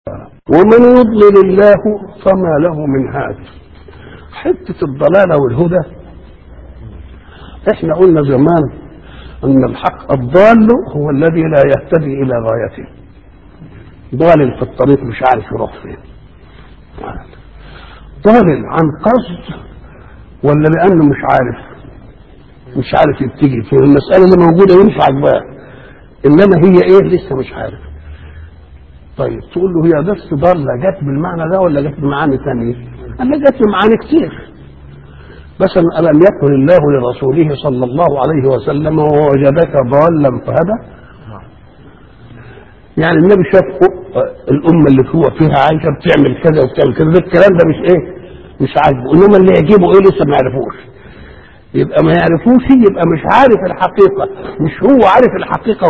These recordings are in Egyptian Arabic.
ومن يضلل الله فما له من هاد حتة الضلالة والهدى احنا قلنا زمان ان الحق الضال هو الذي لا يهتدي الى غايته ضال في الطريق مش عارف يروح فين ضال عن قصد ولا لانه مش عارف مش عارف يتجه فين المسألة اللي موجودة ينفع عجباه انما هي ايه لسه مش عارف طيب تقول له هي بس ضالة جت بالمعنى ده ولا جت بمعاني ثانية؟ قال لها جت بمعاني كتير بس ألم يكن الله لرسوله صلى الله عليه وسلم ووجدك ضالا فهدى يعني النبي شاف الأمة اللي هو فيها عايشة بتعمل كذا وبتعمل كذا الكلام ده مش إيه؟ مش عاجبه إنما اللي يعجبه إيه لسه ما يعرفوش يبقى ما يعرفوش يبقى مش عارف الحقيقة مش هو عارف الحقيقة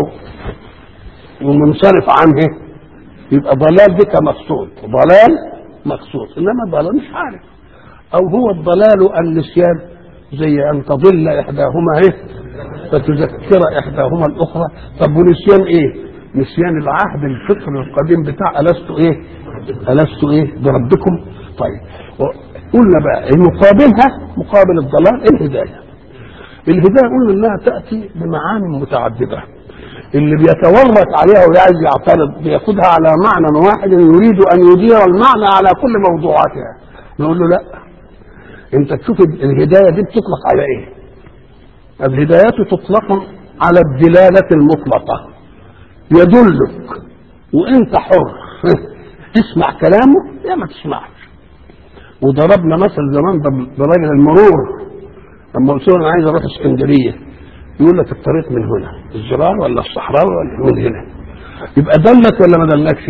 ومنصرف عنها يبقى ضلال بك مقصود ضلال مقصود انما ضلال مش عارف او هو الضلال النسيان زي ان تضل احداهما ايه فتذكر احداهما الاخرى طب ونسيان ايه نسيان العهد الفطر القديم بتاع الست ايه الست ايه بربكم طيب قلنا بقى مقابلها مقابل الضلال الهدايه الهدايه قلنا انها تاتي بمعاني متعدده اللي بيتورط عليها وعايز يعترض بياخدها على معنى واحد يريد ان يدير المعنى على كل موضوعاتها نقول له لا انت تشوف الهدايه دي بتطلق على ايه الهدايات تطلق على الدلاله المطلقه يدلك وانت حر تسمع كلامه يا ما تسمعش وضربنا مثل زمان برجل المرور لما قلت له انا عايز اروح اسكندريه يقول لك الطريق من هنا الزرار ولا الصحراء ولا من هنا يبقى دلك ولا ما دلكش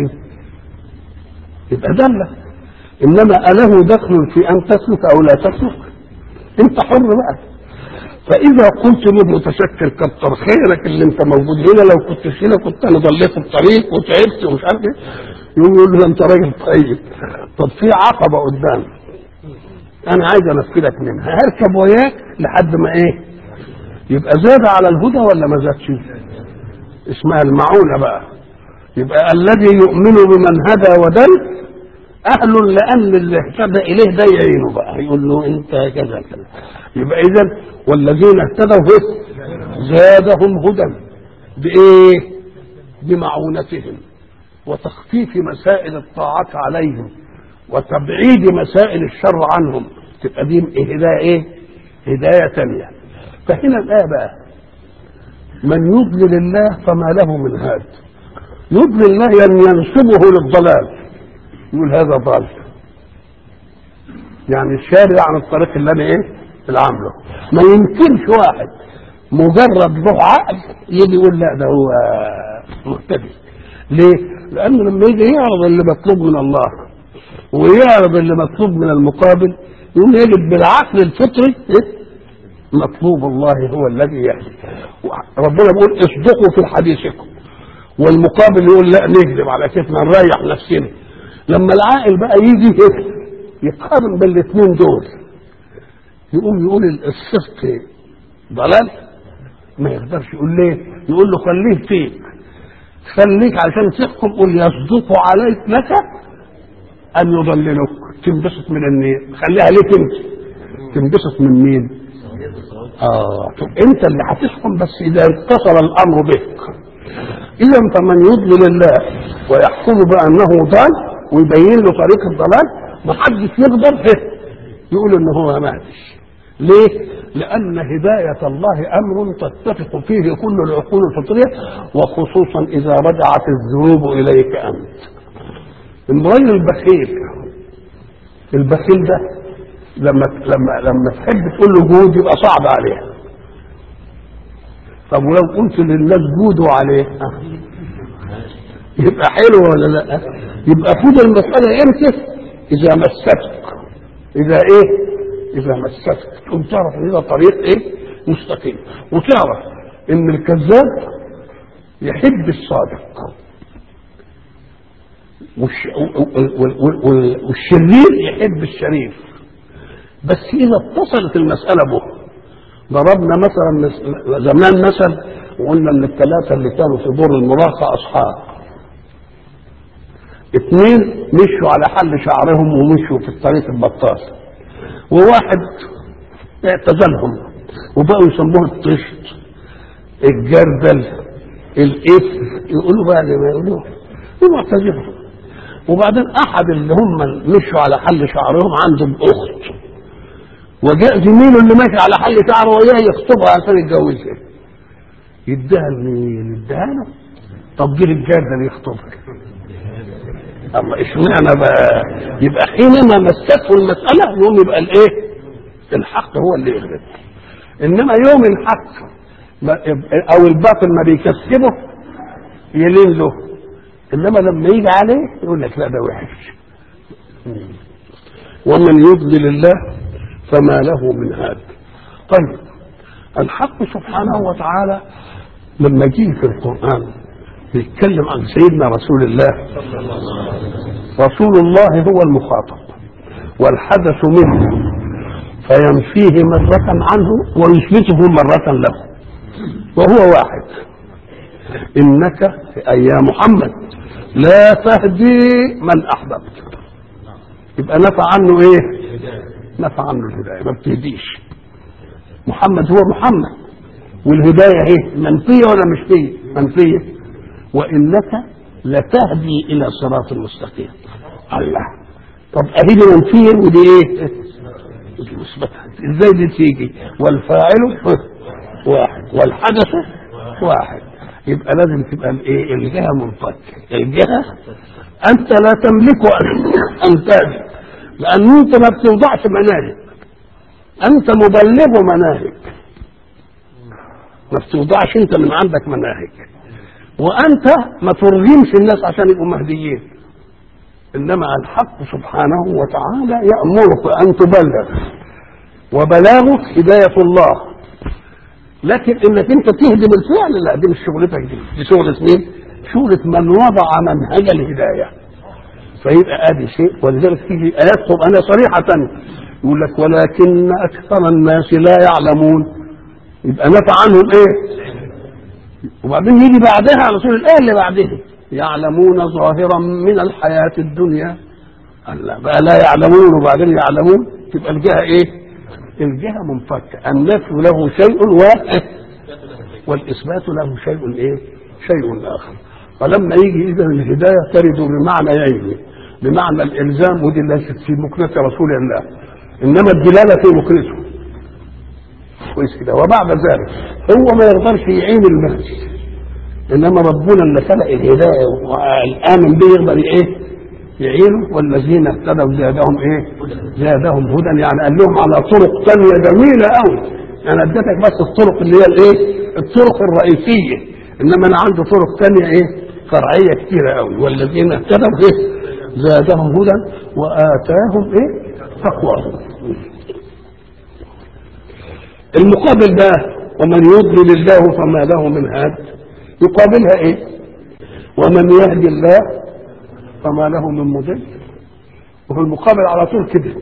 يبقى دلك انما اله دخل في ان تسلك او لا تسلك انت حر بقى فاذا قلت له متشكر كتر خيرك اللي انت موجود هنا لو كنت هنا كنت انا ضليت الطريق وتعبت ومش عارف ايه يقوم يقول له انت راجل طيب طب في عقبه قدام انا عايز انفذك منها هركب وياك لحد ما ايه يبقى زاد على الهدى ولا ما زادش اسمها المعونة بقى يبقى الذي يؤمن بمن هدى ودل أهل لأن اللي اهتدى إليه ده يعينه بقى يقول له أنت كذا كذا يبقى إذا والذين اهتدوا زادهم هدى بإيه؟ بمعونتهم وتخفيف مسائل الطاعات عليهم وتبعيد مسائل الشر عنهم تبقى دي هداية إيه؟ هداية ثانية فهنا الآية بقى من يضلل الله فما له من هاد يضلل الله يعني ينسبه للضلال يقول هذا ضال يعني الشارع عن الطريق اللي انا ايه اللي عامله ما يمكنش واحد مجرد له عقل يجي يقول لا ده هو مهتدي ليه؟ لأنه لما يجي يعرض اللي مطلوب من الله ويعرض اللي مطلوب من المقابل يقوم يجد بالعقل الفطري إيه؟ مطلوب الله هو الذي يهدي ربنا بيقول اصدقوا في حديثكم والمقابل يقول لا نكذب على كيفنا نريح نفسنا لما العاقل بقى يجي يقارن بين الاثنين دول يقوم يقول الصدق ضلال ما يقدرش يقول ليه يقول له خليه فيك خليك عشان تحكم قول يصدق عليك لك ان يضللوك تنبسط من النية خليها ليك انت تنبسط من مين اه طب انت اللي هتحكم بس اذا اتصل الامر بك اذا فمن يضلل الله ويحكم بانه ضال ويبين له طريق الضلال ما حدش يقدر يقول ان هو مهدش ليه؟ لأن هداية الله أمر تتفق فيه كل العقول الفطرية وخصوصا إذا رجعت الذنوب إليك أنت. الرجل البخيل البخيل ده لما لما لما تحب تقول له جود يبقى صعب عليه طب ولو قلت للناس جودوا عليه يبقى حلو ولا لا يبقى خد المسألة امتى إذا مستك إذا إيه إذا مستك تقوم تعرف إن ده طريق إيه مستقيم وتعرف إن الكذاب يحب الصادق والش... والشرير يحب الشريف بس إذا اتصلت المسألة به ضربنا مثلا زمان مثل وقلنا ان الثلاثه اللي كانوا في دور المراهقه اصحاب اثنين مشوا على حل شعرهم ومشوا في الطريق البطال وواحد اعتزلهم وبقوا يسموه الطشت الجردل الاثر يقولوا بقى اللي ما يقولوه ومعتزلهم وبعدين احد اللي هم مشوا على حل شعرهم عندهم اخت وجاء زميله اللي ماشي على حل شعره وياه يخطبها عشان يتجوزها يديها لمين؟ يديها له طب جه الجردل يخطبها الله اشمعنى بقى يبقى حينما مسته المسألة يوم يبقى الايه الحق هو اللي يغلب انما يوم الحق او الباطل ما بيكسبه يلين له انما لما يجي عليه يقول لك لا ده وحش ومن يضلل الله فما له من هاد طيب الحق سبحانه وتعالى لما جه في القرآن بيتكلم عن سيدنا رسول الله رسول الله هو المخاطب والحدث منه فينفيه مرة عنه ويثبته مرة له وهو واحد إنك أي يا محمد لا تهدي من أحببت يبقى نفى عنه إيه نفى عنه الهداية ما بتهديش محمد هو محمد والهداية إيه منفية ولا مش فيه منفية وإنك لتهدي إلى صراط مستقيم الله طب أهي دي منفية ودي إيه دي مثبتة إزاي دي تيجي والفاعل واحد والحدث واحد يبقى لازم تبقى الايه الجهه منفكه الجهه انت لا تملك ان تهدي لان انت ما بتوضعش مناهج انت مبلغ مناهج ما بتوضعش انت من عندك مناهج وانت ما ترغمش الناس عشان يبقوا مهديين انما الحق سبحانه وتعالى يامرك ان تبلغ وبلاغك هدايه الله لكن انك انت تهدم الفعل لا دي مش شغلتك دي دي شغلة مين؟ شغلة من وضع منهج الهداية فيبقى ادي شيء ولذلك تيجي ايات قرآنية صريحة يقول لك ولكن اكثر الناس لا يعلمون يبقى نفى عنهم ايه؟ وبعدين يجي بعدها على طول الايه اللي بعدها يعلمون ظاهرا من الحياة الدنيا الله بقى لا يعلمون وبعدين يعلمون تبقى الجهة ايه؟ الجهة منفكة النفي له شيء و والإثبات له شيء إيه؟ شيء آخر فلما يجي إذا الهداية ترد بمعنى يعين بمعنى الإلزام ودي ليست في مكنة رسول الله إنما الدلالة في مكنته كويس كده وبعد ذلك هو ما يقدرش يعين المهدي إنما ربنا اللي خلق الهداية والآمن به يقدر إيه؟ يعينوا والذين اهتدوا زادهم ايه؟ زادهم هدى يعني قال لهم على طرق ثانيه جميله قوي انا اديتك بس الطرق اللي هي الايه؟ الطرق الرئيسيه انما انا عندي طرق ثانيه ايه؟ فرعيه كثيره قوي والذين اهتدوا ايه؟ زادهم هدى واتاهم ايه؟ تقواهم المقابل ده ومن يضلل الله فما له من هاد يقابلها ايه؟ ومن يهدي الله فما له من مضل وفي المقابل على طول كده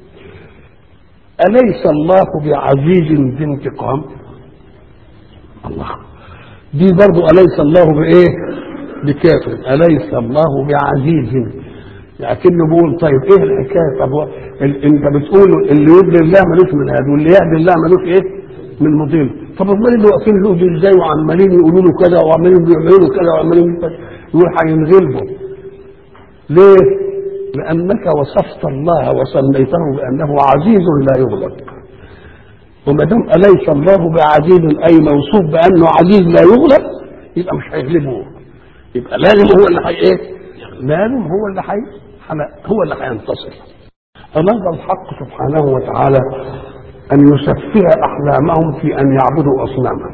أليس الله بعزيز ذي انتقام الله دي برضو أليس الله بإيه بكافر أليس الله بعزيز لكنه بيقول طيب ايه الحكايه طب هو ال- انت بتقول اللي يضل الله ملوش من هذا واللي يهدي الله ملوش ايه من مضل طب امال اللي واقفين له دول ازاي وعمالين يقولوا له كذا وعمالين بيعملوا له كذا وعمالين كذا يقول هينغلبوا ليه؟ لأنك وصفت الله وسميته بأنه عزيز لا يغلب وما دام أليس الله بعزيز أي موصوف بأنه عزيز لا يغلب يبقى مش هيغلبه يبقى لازم هو اللي حي إيه؟ لازم هو اللي حي هو اللي هينتصر أراد الحق سبحانه وتعالى أن يسفه أحلامهم في أن يعبدوا أصناما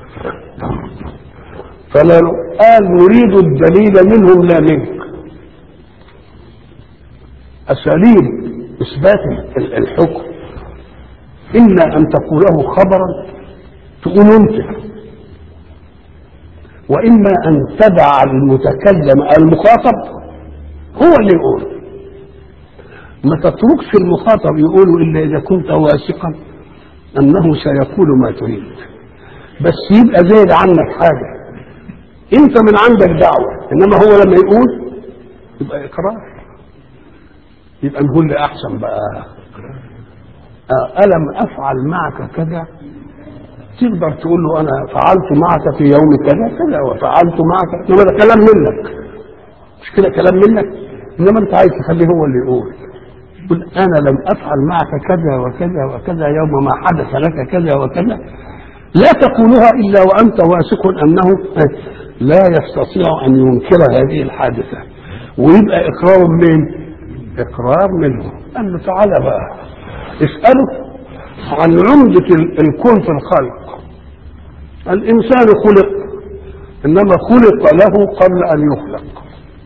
فلا قال نريد الدليل منهم لا منك أساليب إثبات الحكم إما أن تقوله خبرا تقول أنت وإما أن تدع المتكلم المخاطب هو اللي يقول ما تتركش المخاطب يقول إلا إذا كنت واثقا أنه سيقول ما تريد بس يبقى زايد عنك حاجة أنت من عندك دعوة إنما هو لما يقول يبقى اقرار يبقى نقول لي احسن بقى الم افعل معك كذا تقدر تقول له انا فعلت معك في يوم كذا كذا وفعلت معك انما ده كلام منك مش كده كلام منك انما انت عايز تخليه هو اللي يقول قل انا لم افعل معك كذا وكذا وكذا يوم ما حدث لك كذا وكذا لا تقولها الا وانت واثق انه لا يستطيع ان ينكر هذه الحادثه ويبقى اقرار من اقرار منه قال له تعالى بقى اساله عن عمده الكون في الخلق الانسان خلق انما خلق له قبل ان يخلق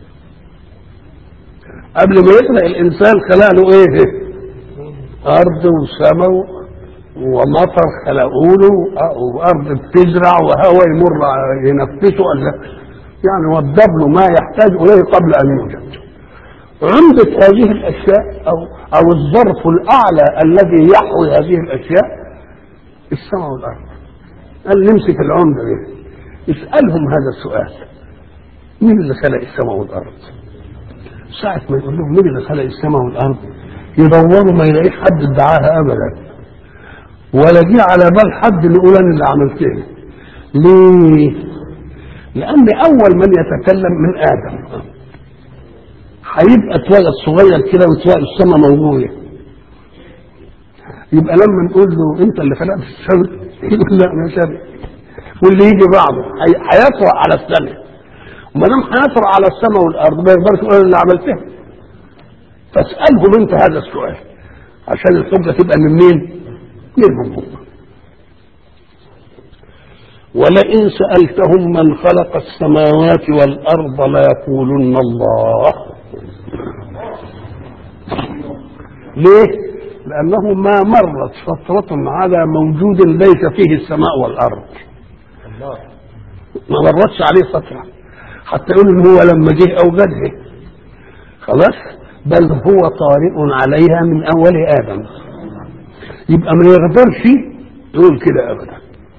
قبل ما يخلق الانسان خلق له ايه ارض وسماء ومطر خلقوا له وارض بتزرع وهواء يمر ينفسه يعني وضب له ما يحتاج اليه قبل ان يوجد عمدة هذه الاشياء او او الظرف الاعلى الذي يحوي هذه الاشياء السماء والارض قال نمسك العمدة دي اسألهم هذا السؤال مين اللي خلق السماء والارض ساعة ما يقول لهم مين اللي خلق السماء والارض يدوروا ما يلاقيش حد ادعاها ابدا ولا جه على بال حد اللي يقول انا اللي عملتها ليه؟ لان اول من يتكلم من ادم هيبقى اتولد صغير كده وتلاقي السماء موجوده يبقى لما نقول له انت اللي خلقت السماء يقول لا انا سامع واللي يجي بعده هيطرق على السماء وما دام هيطرق على السماء والارض ما يقدرش يقول اللي عملتها فاسالهم انت هذا السؤال عشان الحجه تبقى من مين؟ منهم هم ولئن سألتهم من خلق السماوات والأرض ليقولن الله ليه؟ لأنه ما مرت فترة على موجود ليس فيه السماء والأرض ما مرتش عليه فترة حتى يقول إن هو لما جه أوجدها خلاص بل هو طارئ عليها من أول آدم يبقى ما يقدرش يقول كده ابدا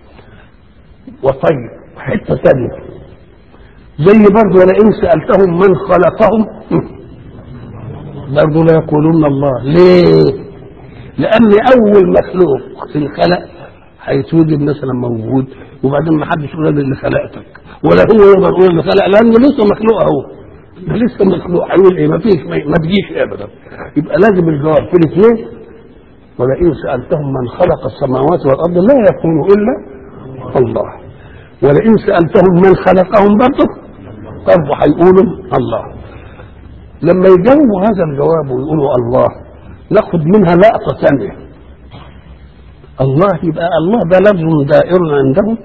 وطيب حته ثانيه زي برضه ولئن سالتهم من خلقهم برضه لا يقولون الله ليه؟ لان اول مخلوق في الخلق هيتوجد مثلا موجود وبعدين ما حدش يقول اللي خلقتك ولا هو يقدر يقول اللي خلق لانه لسه مخلوق اهو ده لسه مخلوق هيقول ايه ما فيش ما تجيش ابدا يبقى لازم الجواب في الاثنين ولئن سألتهم من خلق السماوات والأرض لا يكون إلا الله ولئن سألتهم من خلقهم برضه برضه هيقولوا الله لما يجاوبوا هذا الجواب ويقولوا الله ناخد منها لقطة ثانية الله يبقى الله ده لفظ دائر عندهم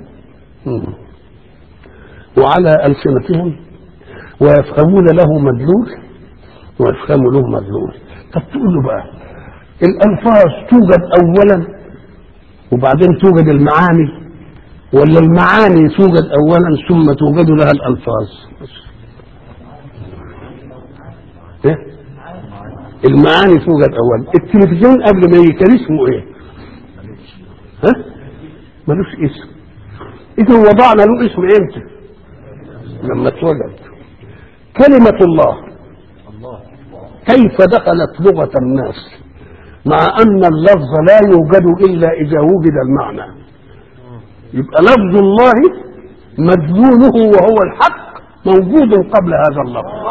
وعلى ألسنتهم ويفهمون له مدلول ويفهموا له مدلول طب تقول له بقى الألفاظ توجد أولا وبعدين توجد المعاني ولا المعاني توجد أولا ثم توجد لها الألفاظ إيه؟ المعاني توجد أولا التلفزيون قبل ما يجي كان اسمه إيه؟ ها؟ ملوش اسم إذا وضعنا له اسم إمتى؟ لما اتوجد كلمة الله كيف دخلت لغة الناس مع أن اللفظ لا يوجد إلا إذا وجد المعنى يبقى لفظ الله مدلوله وهو الحق موجود قبل هذا اللفظ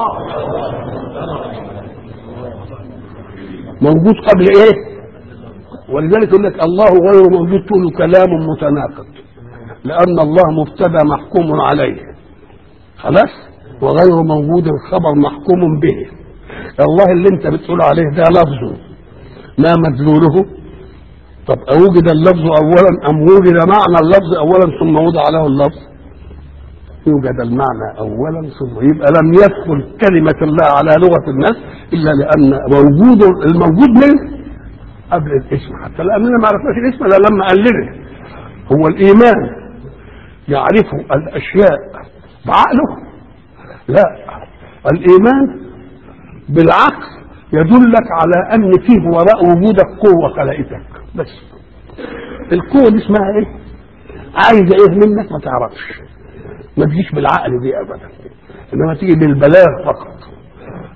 موجود قبل ايه ولذلك يقول لك الله غير موجود تقول كلام متناقض لأن الله مبتدا محكوم عليه خلاص وغير موجود الخبر محكوم به الله اللي انت بتقول عليه ده لفظه ما مدلوله طب أوجد اللفظ أولا أم وجد معنى اللفظ أولا ثم وضع له اللفظ يوجد المعنى أولا ثم يبقى لم يدخل كلمة الله على لغة الناس إلا لأن موجود الموجود منه قبل الاسم حتى لأننا ما عرفناش الاسم إلا لما قلله هو الإيمان يعرف الأشياء بعقله لا الإيمان بالعقل يدلك على ان فيه وراء وجودك قوه خلقتك بس القوه دي اسمها ايه عايزه ايه منك ما تعرفش ما تجيش بالعقل دي ابدا انما تيجي بالبلاغ فقط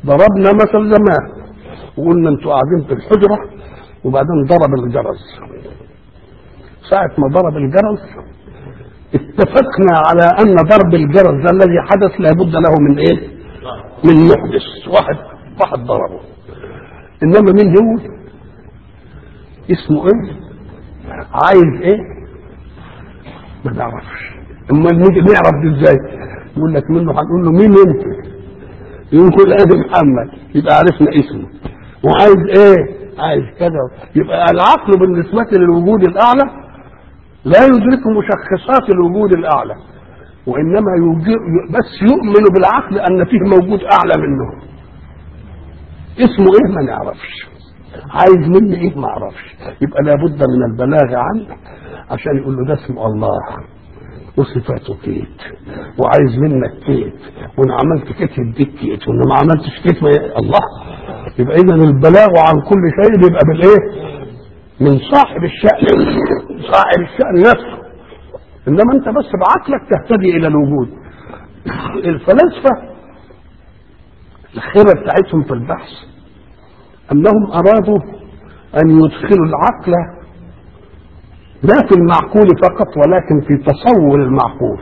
ضربنا مثل زمان وقلنا انتوا قاعدين في الحجره وبعدين ضرب الجرس ساعة ما ضرب الجرس اتفقنا على ان ضرب الجرس ده الذي حدث لابد له من ايه؟ من محدث واحد واحد ضربه انما مين هو؟ اسمه ايه؟ عايز ايه؟ ما نعرفش اما نيجي نعرف دي ازاي؟ يقول لك منه هنقول له مين انت؟ يقول ادي محمد يبقى عرفنا اسمه وعايز ايه؟ عايز كذا يبقى العقل بالنسبة للوجود الأعلى لا يدرك مشخصات الوجود الأعلى وإنما يوجد بس يؤمن بالعقل أن فيه موجود أعلى منه اسمه إيه ما نعرفش عايز مني إيه ما أعرفش يبقى لابد من البلاغ عنه عشان يقول له ده اسمه الله وصفاته كيت وعايز منك كيت وانا عملت كيت يديك كيت وانا ما عملتش كيت ما الله يبقى اذا البلاغ عن كل شيء يبقى بالايه؟ من صاحب الشأن صاحب الشأن نفسه انما انت بس بعقلك تهتدي الى الوجود الفلاسفه الخيرة بتاعتهم في البحث انهم ارادوا ان يدخلوا العقل لا في المعقول فقط ولكن في تصور المعقول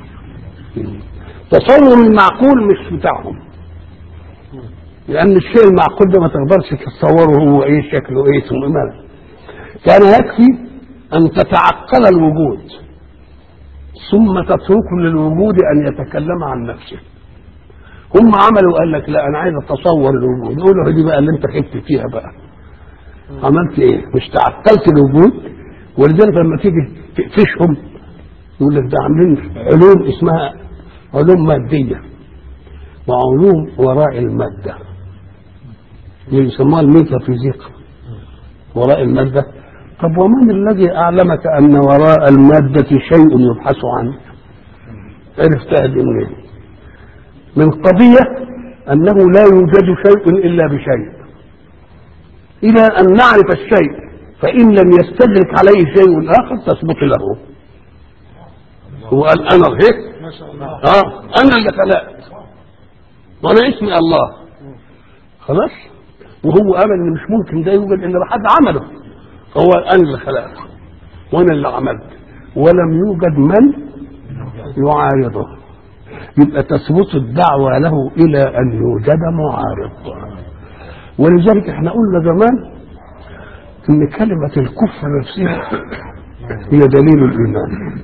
تصور المعقول مش بتاعهم لان الشيء المعقول ده ما تقدرش تتصوره هو ايه شكله ايه ثم ماذا كان يكفي ان تتعقل الوجود ثم تترك للوجود ان يتكلم عن نفسه هم عملوا قال لك لا انا عايز اتصور الوجود نقول له دي بقى اللي انت خبت فيها بقى عملت ايه مش تعقلت الوجود ولذلك لما تيجي تقفشهم يقول لك ده عاملين علوم اسمها علوم ماديه وعلوم وراء الماده يسموها الميتافيزيقا وراء الماده طب ومن الذي اعلمك ان وراء الماده شيء يبحث عنه عرفتها دي منين من قضيه انه لا يوجد شيء الا بشيء الى ان نعرف الشيء فإن لم يستدرك عليه شيء آخر تثبت له هو قال أنا هيك آه أنا اللي خلقت وأنا اسمي الله خلاص وهو قال إن مش ممكن ده يوجد إلا حد عمله فهو أنا اللي خلقت وأنا اللي عملت ولم يوجد من يعارضه يبقى تثبت الدعوة له إلى أن يوجد معارض ولذلك احنا قلنا زمان ان كلمة الكفر نفسها هي دليل الايمان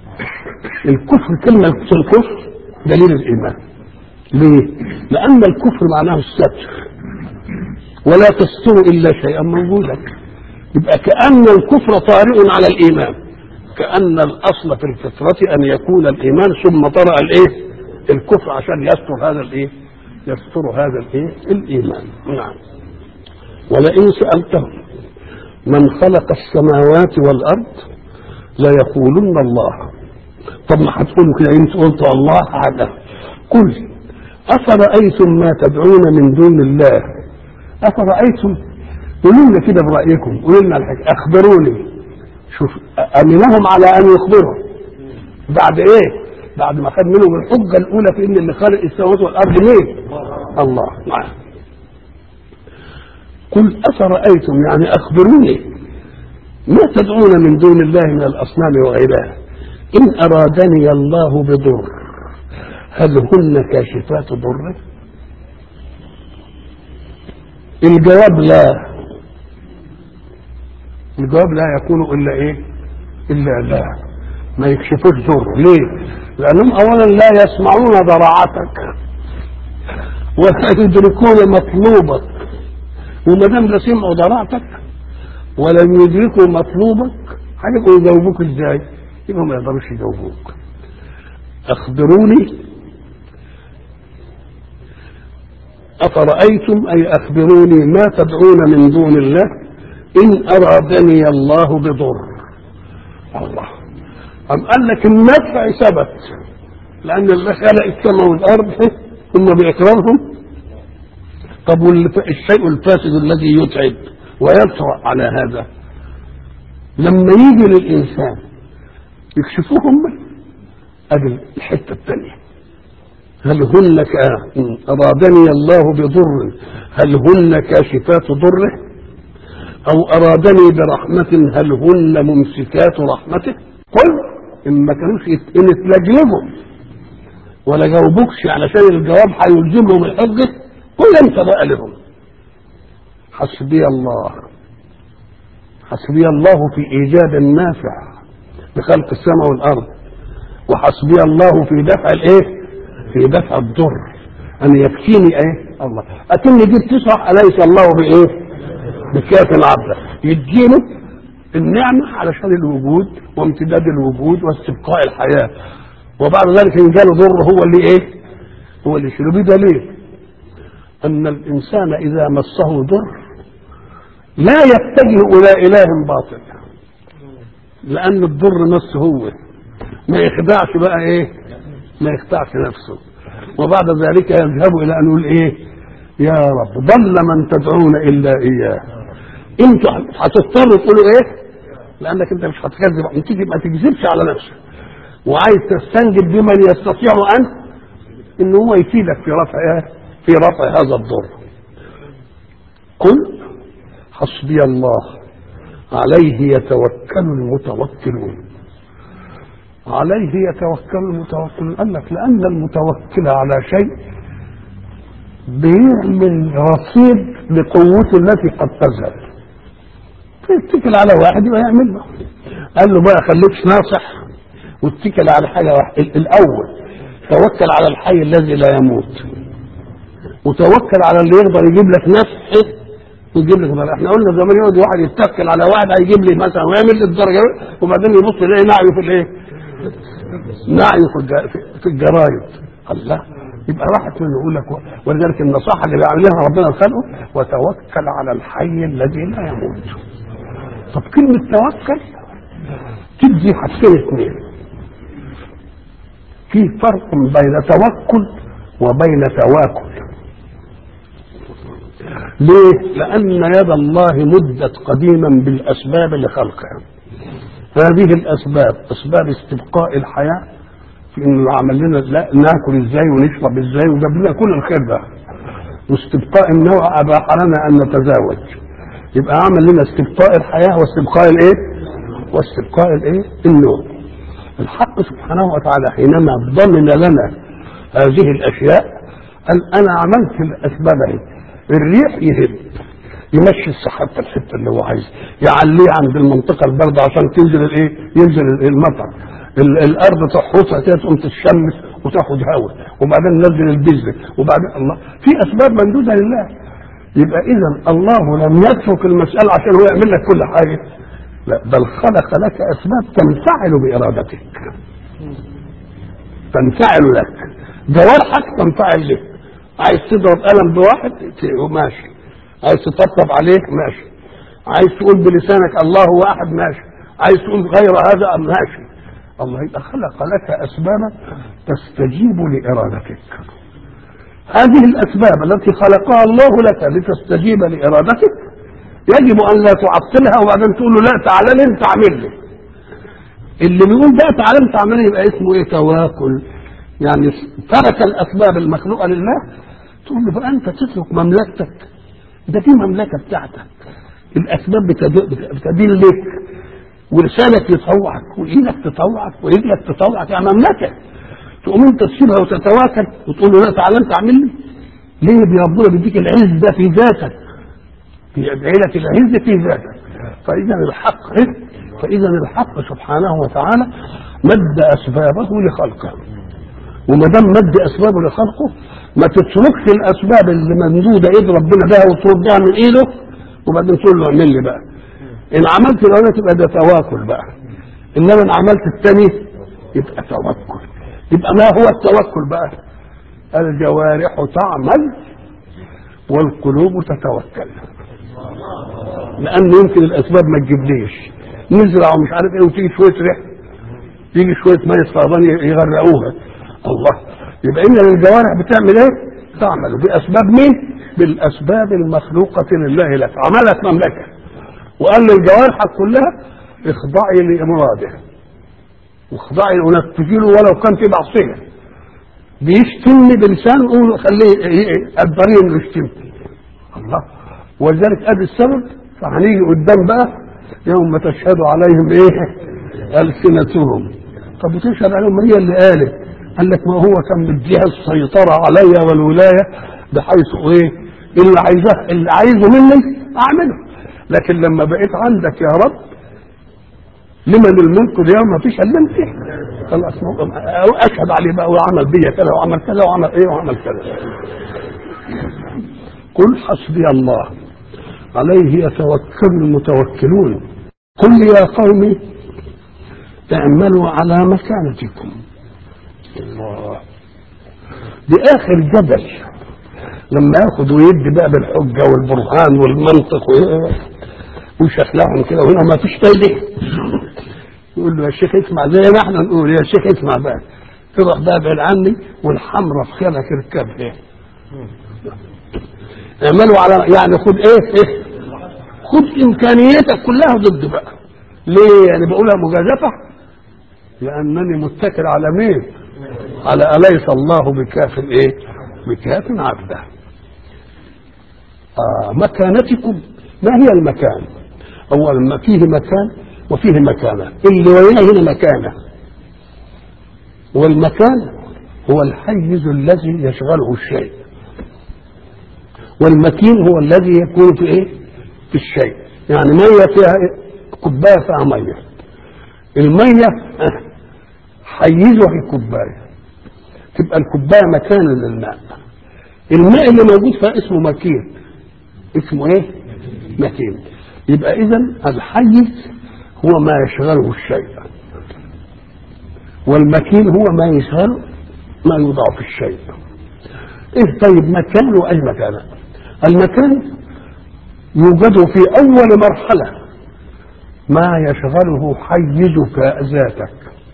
الكفر كلمة الكفر دليل الايمان ليه؟ لان الكفر معناه الستر ولا تستر الا شيئا موجودا يبقى كأن الكفر طارئ على الايمان كأن الاصل في الفطرة ان يكون الايمان ثم طرأ الايه؟ الكفر عشان يستر هذا الايه؟ يستر هذا الايه؟ الايمان نعم ولئن سألتهم من خلق السماوات والارض ليقولن الله طب ما هتقولوا كده انت قلت الله على قل افرايتم ما تدعون من دون الله افرايتم قولوا لنا كده برايكم قولوا لنا الحاجة اخبروني شوف امنهم على ان يخبروا بعد ايه بعد ما خد منهم الحجه الاولى في ان اللي خالق السماوات والارض مين الله معاه قل أفرأيتم يعني أخبروني ما تدعون من دون الله من الأصنام وغيرها إن أرادني الله بضر هل هن كاشفات ضره الجواب لا الجواب لا يكون إلا إيه إلا لا ما يكشفوش ضر ليه لأنهم أولا لا يسمعون ضراعتك ولا يدركون مطلوبك وما دام لا سمعوا ضراعتك ولم يدركوا مطلوبك هيبقوا يجاوبوك ازاي؟ يبقوا ما يقدروش يجاوبوك. اخبروني افرايتم اي اخبروني ما تدعون من دون الله ان ارادني الله بضر. الله. أم قال لك النفع ثبت لأن الله خلق السماء والأرض ثم بإكرامهم طب والشيء الفاسد الذي يتعب ويطرأ على هذا لما يجي للإنسان يكشفوهم ادي الحتة الثانية هل هن ك- أرادني الله بضر هل هن كاشفات ضره أو أرادني برحمة هل هن ممسكات رحمته قل إن ما كانوش يت- إن اتلجلجوا ولا جاوبوكش علشان الجواب هيلزمهم الحجة قل أنت بقى لهم حسبي الله حسبي الله في إيجاد النافع بخلق السماء والأرض وحسبي الله في دفع الإيه؟ في دفع الضر أن يكفيني إيه؟ الله أتم دي بتشرح أليس الله بإيه؟ بكاف عبده يدينه النعمة علشان الوجود وامتداد الوجود واستبقاء الحياة وبعد ذلك إن جاله ضر هو اللي إيه؟ هو اللي يشيله بدليل أن الإنسان إذا مسه ضر لا يتجه إلى إله باطل لأن الضر مس هو ما يخدعش بقى إيه ما يخدعش نفسه وبعد ذلك يذهب إلى أن يقول إيه يا رب ضل من تدعون إلا إياه انتوا هتضطروا تقولوا ايه لانك انت مش هتكذب انت ما تكذبش على نفسك وعايز تستنجد بمن يستطيع ان ان هو يفيدك في رفع إيه؟ في رفع هذا الضر قل حسبي الله عليه يتوكل المتوكلون عليه يتوكل المتوكلون قال لك لان المتوكل على شيء بيعمل رصيد لقوته التي قد تذهب يتكل على واحد يبقى يعمل له قال له بقى خليكش ناصح واتكل على حاجه واحده الاول توكل على الحي الذي لا يموت وتوكل على اللي يقدر يجيب لك نفع ويجيب لك مرة. احنا قلنا زمان يقعد واحد يتكل على واحد هيجيب لي مثلا ويعمل لي الدرجه وبعدين يبص يلاقي نعيه في الايه؟ نعيه في الج- في الجرايد الله يبقى راحت منه يقول لك ولذلك النصيحه اللي بيعملها ربنا لخلقه وتوكل على الحي الذي لا يموت طب كلمه توكل تدي حاجتين اثنين في فرق بين توكل وبين تواكل ليه؟ لأن يد الله مدت قديما بالأسباب لخلقها هذه الأسباب أسباب استبقاء الحياة في إنه عمل لنا لا ناكل إزاي ونشرب إزاي وجاب لنا كل الخير ده واستبقاء النوع أباح لنا أن نتزاوج يبقى عمل لنا استبقاء الحياة واستبقاء الإيه؟ واستبقاء الإيه؟ النوم الحق سبحانه وتعالى حينما ضمن لنا هذه الأشياء قال أنا عملت الأسباب اهي الريح يهب يمشي السحاب في الحته اللي هو عايزها يعليه عند المنطقه البارده عشان تنزل الايه ينزل المطر ال- الارض تحرسها كده تقوم تتشمس وتاخد هواء وبعدين ننزل البذر وبعدين الله في اسباب ممدوده لله يبقى اذا الله لم يترك المساله عشان هو يعمل لك كل حاجه لا بل خلق لك اسباب تنفعل بارادتك تنفعل لك جوارحك تنفعل لك عايز تضرب قلم بواحد ت- ماشي عايز تطبطب عليه ماشي عايز تقول بلسانك الله واحد ماشي عايز تقول غير هذا ماشي الله يبقى خلق لك اسبابا تستجيب لارادتك هذه الاسباب التي خلقها الله لك لتستجيب لارادتك يجب ان لا تعطلها وبعدين تقول له لا تعالى لي انت اعمل لي اللي بيقول بقى تعالى انت اعمل لي يبقى اسمه ايه تواكل يعني ترك الاسباب المخلوقه لله تقول له بقى انت تترك مملكتك ده دي مملكه بتاعتك الاسباب بتد- بت- بتدين لك ولسانك يطوعك وايدك تطوعك ورجلك تطوعك يعني مملكه تقوم انت تسيبها وتتواكل وتقول له لا تعالى انت اعمل لي ليه يا ربنا بيديك العز ده في ذاتك بيدعي لك العز في ذاتك فاذا الحق فاذا الحق سبحانه وتعالى مد اسبابه لخلقه وما دام مد اسبابه لخلقه ما تتركش الاسباب اللي ممدوده ايد ربنا بها وتردها من ايده وبعدين تقول له اعمل لي بقى ان عملت الاولى تبقى ده تواكل بقى انما ان عملت الثاني يبقى توكل يبقى ما هو التوكل بقى الجوارح تعمل والقلوب تتوكل لان يمكن الاسباب ما تجيبليش نزرع ومش عارف ايه وتيجي شويه ريح يجي شويه ميه صعبان يغرقوها الله يبقى ان الجوارح بتعمل ايه؟ تعمل باسباب مين؟ بالاسباب المخلوقه لله لك عملت مملكه وقال للجوارح كلها اخضعي لامراده واخضعي ونفذي له ولو كان في معصيه بيشتمني بلسان قولوا خليه قدريه انه يشتمني الله ولذلك ادي السبب فهنيجي قدام بقى يوم تشهد عليهم ايه السنتهم طب وتشهد عليهم هي اللي قالت قال لك ما هو كان مديها السيطره عليا والولايه بحيث ايه اللي عايزاه اللي عايزه مني اعمله لكن لما بقيت عندك يا رب لمن الملك اليوم ما فيش الا انت خلاص اشهد عليه بقى وعمل بيا كذا وعمل كذا وعمل ايه وعمل كذا قل حسبي الله عليه يتوكل المتوكلون قل يا قوم اعملوا على مكانتكم الله دي اخر جبل لما ياخد ويدي بقى بالحجه والبرهان والمنطق ويشخلعهم كده وهنا ما فيش فايده يقول له يا شيخ اسمع زي ما احنا نقول يا شيخ اسمع بقى تروح بقى بعيد عني والحمرة في خيالك اركبها اعملوا على يعني خد ايه ايه خد امكانياتك كلها ضد بقى ليه يعني بقولها مجازفه لانني متكل على مين على اليس الله بكاف ايه بكاف عبده آه مكانتكم ما هي المكان اولا ما فيه مكان وفيه مكانه اللي وياه هنا مكانه والمكان هو الحيز الذي يشغله الشيء والمكين هو الذي يكون في ايه في الشيء يعني ميه فيها إيه؟ كوبايه فيها ميه الميه حيزها الكوبايه تبقى الكوبايه مكان للماء الماء اللي موجود فيها اسمه مكين اسمه ايه مكين يبقى اذا الحيز هو ما يشغله الشيء والمكين هو ما يشغل ما يوضع في الشيء ايه طيب مكان واي مكان المكان يوجد في اول مرحله ما يشغله حيزك ذاتك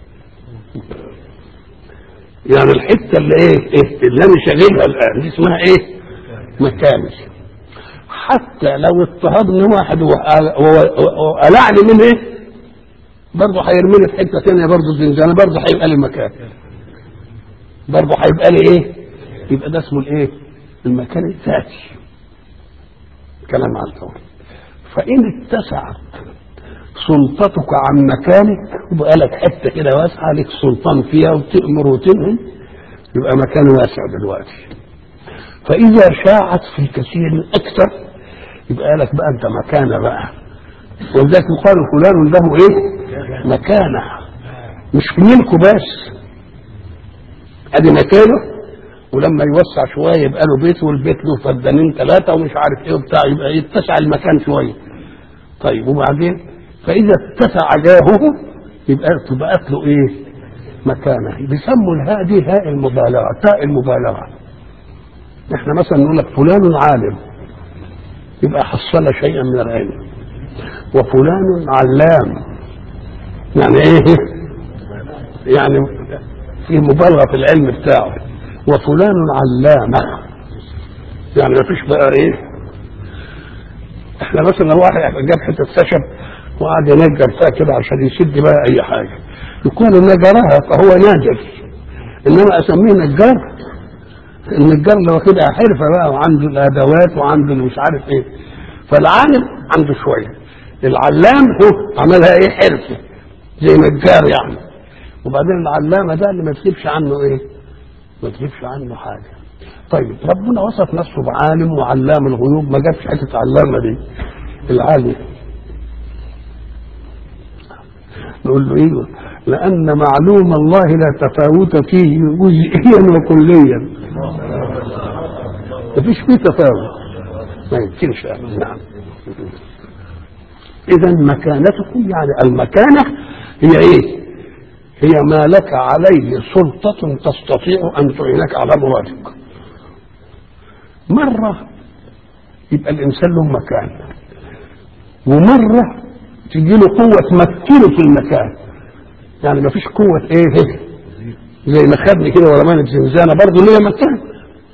يعني الحته اللي ايه, إيه اللي انا شاغلها الان دي اسمها ايه مكاني حتى لو اضطهدني واحد وقلعني من ايه برضه هيرميني في حته ثانيه برضه زنزانه برضه هيبقى لي مكان برضه هيبقى لي ايه يبقى ده اسمه الايه المكان الذاتي كلام عن القول فان اتسعت سلطتك عن مكانك يبقى لك حته كده واسعه لك سلطان فيها وتامر وتنهي يبقى مكان واسع دلوقتي فاذا شاعت في كثير اكثر يبقى لك بقى انت مكانه بقى ولذلك يقال فلان له ايه مكانه مش في ملكه بس ادي مكانه ولما يوسع شويه يبقى له بيت والبيت له فدانين ثلاثه ومش عارف ايه وبتاع يبقى يتسع المكان شويه طيب وبعدين فاذا اتسع جاهه يبقى تبقى له ايه مكانه بيسموا الهاء دي هاء المبالغه تاء المبالغه احنا مثلا نقول لك فلان عالم يبقى حصل شيئا من العلم وفلان علام يعني ايه يعني في مبالغه في العلم بتاعه وفلان علامه يعني ما فيش بقى ايه احنا مثلا لو واحد جاب حته خشب وقعد ينجر فيها كده عشان يسد بقى اي حاجه يكون نجرها فهو ناجر انما اسميه نجار النجار اللي واخدها حرفه بقى وعنده الادوات وعنده مش عارف ايه فالعالم عنده شويه العلام هو عملها ايه حرفه زي نجار يعني وبعدين العلامه ده اللي ما تجيبش عنه ايه ما تجيبش عنه حاجه طيب ربنا وصف نفسه بعالم وعلام الغيوب ما جابش حته علامه دي العالم نقول له ايه لان معلوم الله لا تفاوت فيه جزئيا وكليا مفيش فيه تفاوت ما يمكنش نعم اذا مكانتكم يعني المكانه هي ايه هي ما لك عليه سلطة تستطيع أن تعينك على مرادك مرة يبقى الإنسان له مكان ومرة تجي له قوة تمكنه في المكان يعني ما فيش قوة ايه زي ما خدني كده ورماني في زنزانة برضه ليا مكان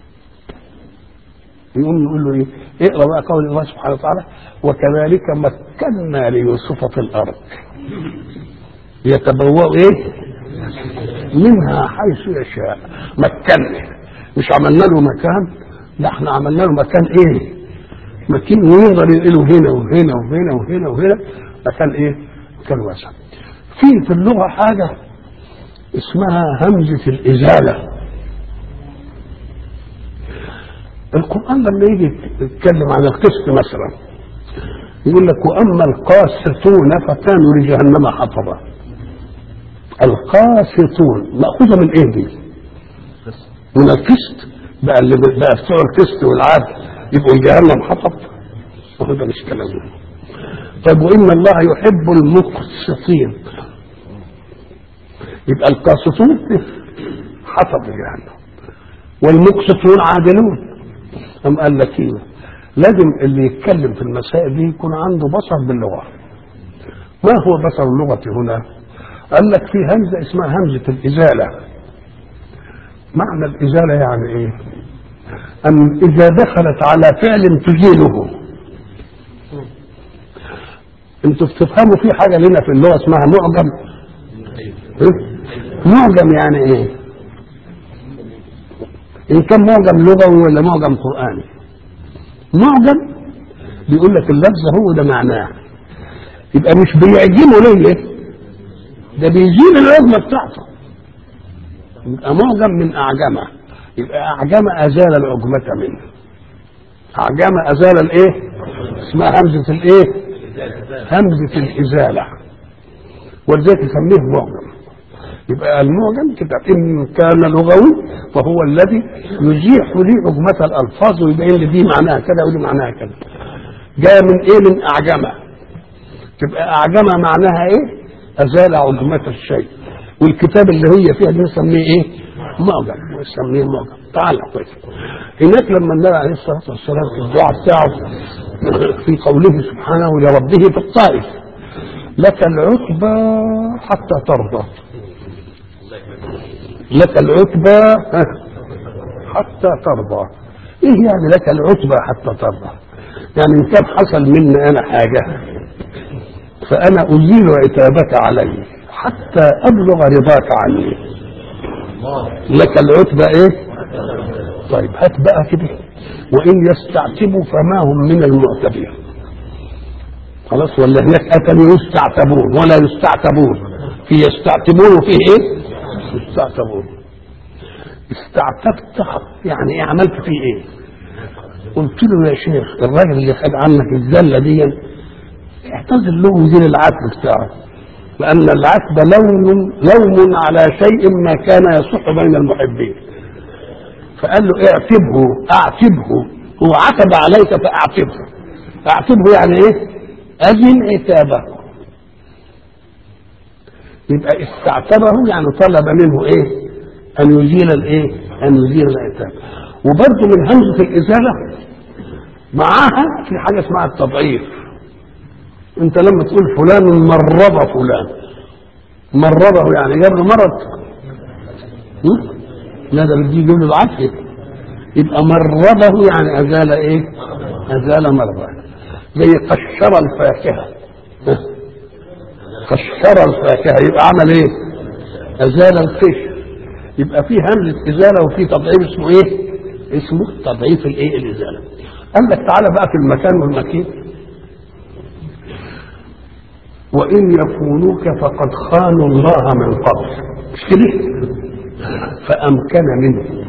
يقوم نقول له ايه اقرا بقى قول الله سبحانه وتعالى وكذلك مكنا ليوسف في الارض يتبوأ ايه منها حيث يشاء مكنه مش عملنا له مكان لا احنا عملنا له مكان ايه مكان ويقدر ينقله هنا وهنا وهنا وهنا وهنا مكان ايه مكان واسع في في اللغه حاجه اسمها همزه الازاله القران لما يجي يتكلم عن القسط مثلا يقول لك واما القاسطون فكانوا لجهنم حطبا القاسطون ماخوذه من ايه دي؟ من القسط بقى اللي بقى بتوع القسط والعدل يبقوا جهنم حطب وهو ده مش كلام طيب وان الله يحب المقسطين يبقى القاسطون حطب جهنم والمقسطون عادلون أم قال لك ايه لازم اللي يتكلم في المسائل دي يكون عنده بصر باللغه ما هو بصر اللغه هنا قال لك في همزه اسمها همزه الازاله معنى الازاله يعني ايه أم إذا دخلت على فعل تزيله انتوا بتفهموا في حاجة لنا في اللغة اسمها معجم إيه؟ معجم يعني ايه ان كان معجم لغوي ولا معجم قرآني معجم بيقول لك اللفظ هو ده معناه يبقى مش بيعجمه ليه ده بيزيل العظمة بتاعته يبقى معجم من أعجمه يبقى أعجم أزال العجمة منه أعجم أزال الإيه؟ اسمها همزة الإيه؟ همزة الإزالة ولذلك يسميه معجم يبقى المعجم كده إن كان لغوي فهو الذي يزيح لي عجمة الألفاظ ويبين لي دي معناها كذا ودي معناها كذا جاية من إيه؟ من أعجمة تبقى أعجمة معناها إيه؟ أزال عجمة الشيء والكتاب اللي هي فيها دي نسميه إيه؟ معجم نسميه معجم تعالى كويس هناك لما النبي عليه الصلاه والسلام في الدعاء بتاعه في قوله سبحانه لربه في الطائف لك العتبى حتى ترضى لك العتبى حتى ترضى ايه يعني لك العتبى حتى ترضى يعني ان كان حصل مني انا حاجه فانا ازيل عتابك علي حتى ابلغ رضاك عني لك العتبى ايه طيب هات بقى كده وان يستعتبوا فما هم من المعتبين خلاص ولا هناك اتني يستعتبون ولا يستعتبون في يستعتبون وفيه ايه يستعتبون استعتبت يعني ايه عملت فيه ايه قلت له يا شيخ الراجل اللي خد عنك الزله دي اعتذر له وزير العتب بتاعه لأن العتب لوم لوم على شيء ما كان يصح بين المحبين فقال له اعتبه اعتبه هو عتب عليك فاعتبه اعتبه يعني ايه أزن عتابه يبقى استعتبه يعني طلب منه ايه ان يزيل الايه ان يزيل العتاب وبرضه من همزه الازاله معاها في حاجه اسمها التضعيف انت لما تقول فلان مرض فلان مرضه يعني جاب له مرض لا ده بدي يجيب له العافيه يبقى مرضه يعني ازال ايه ازال مرضه زي قشر الفاكهه قشر الفاكهه يبقى عمل ايه ازال القشر يبقى في همزه ازاله وفي تضعيف اسمه ايه اسمه تضعيف الايه الازاله قال لك تعالى بقى في المكان والمكين وإن يخونوك فقد خانوا الله من قبل مش كده فأمكن منهم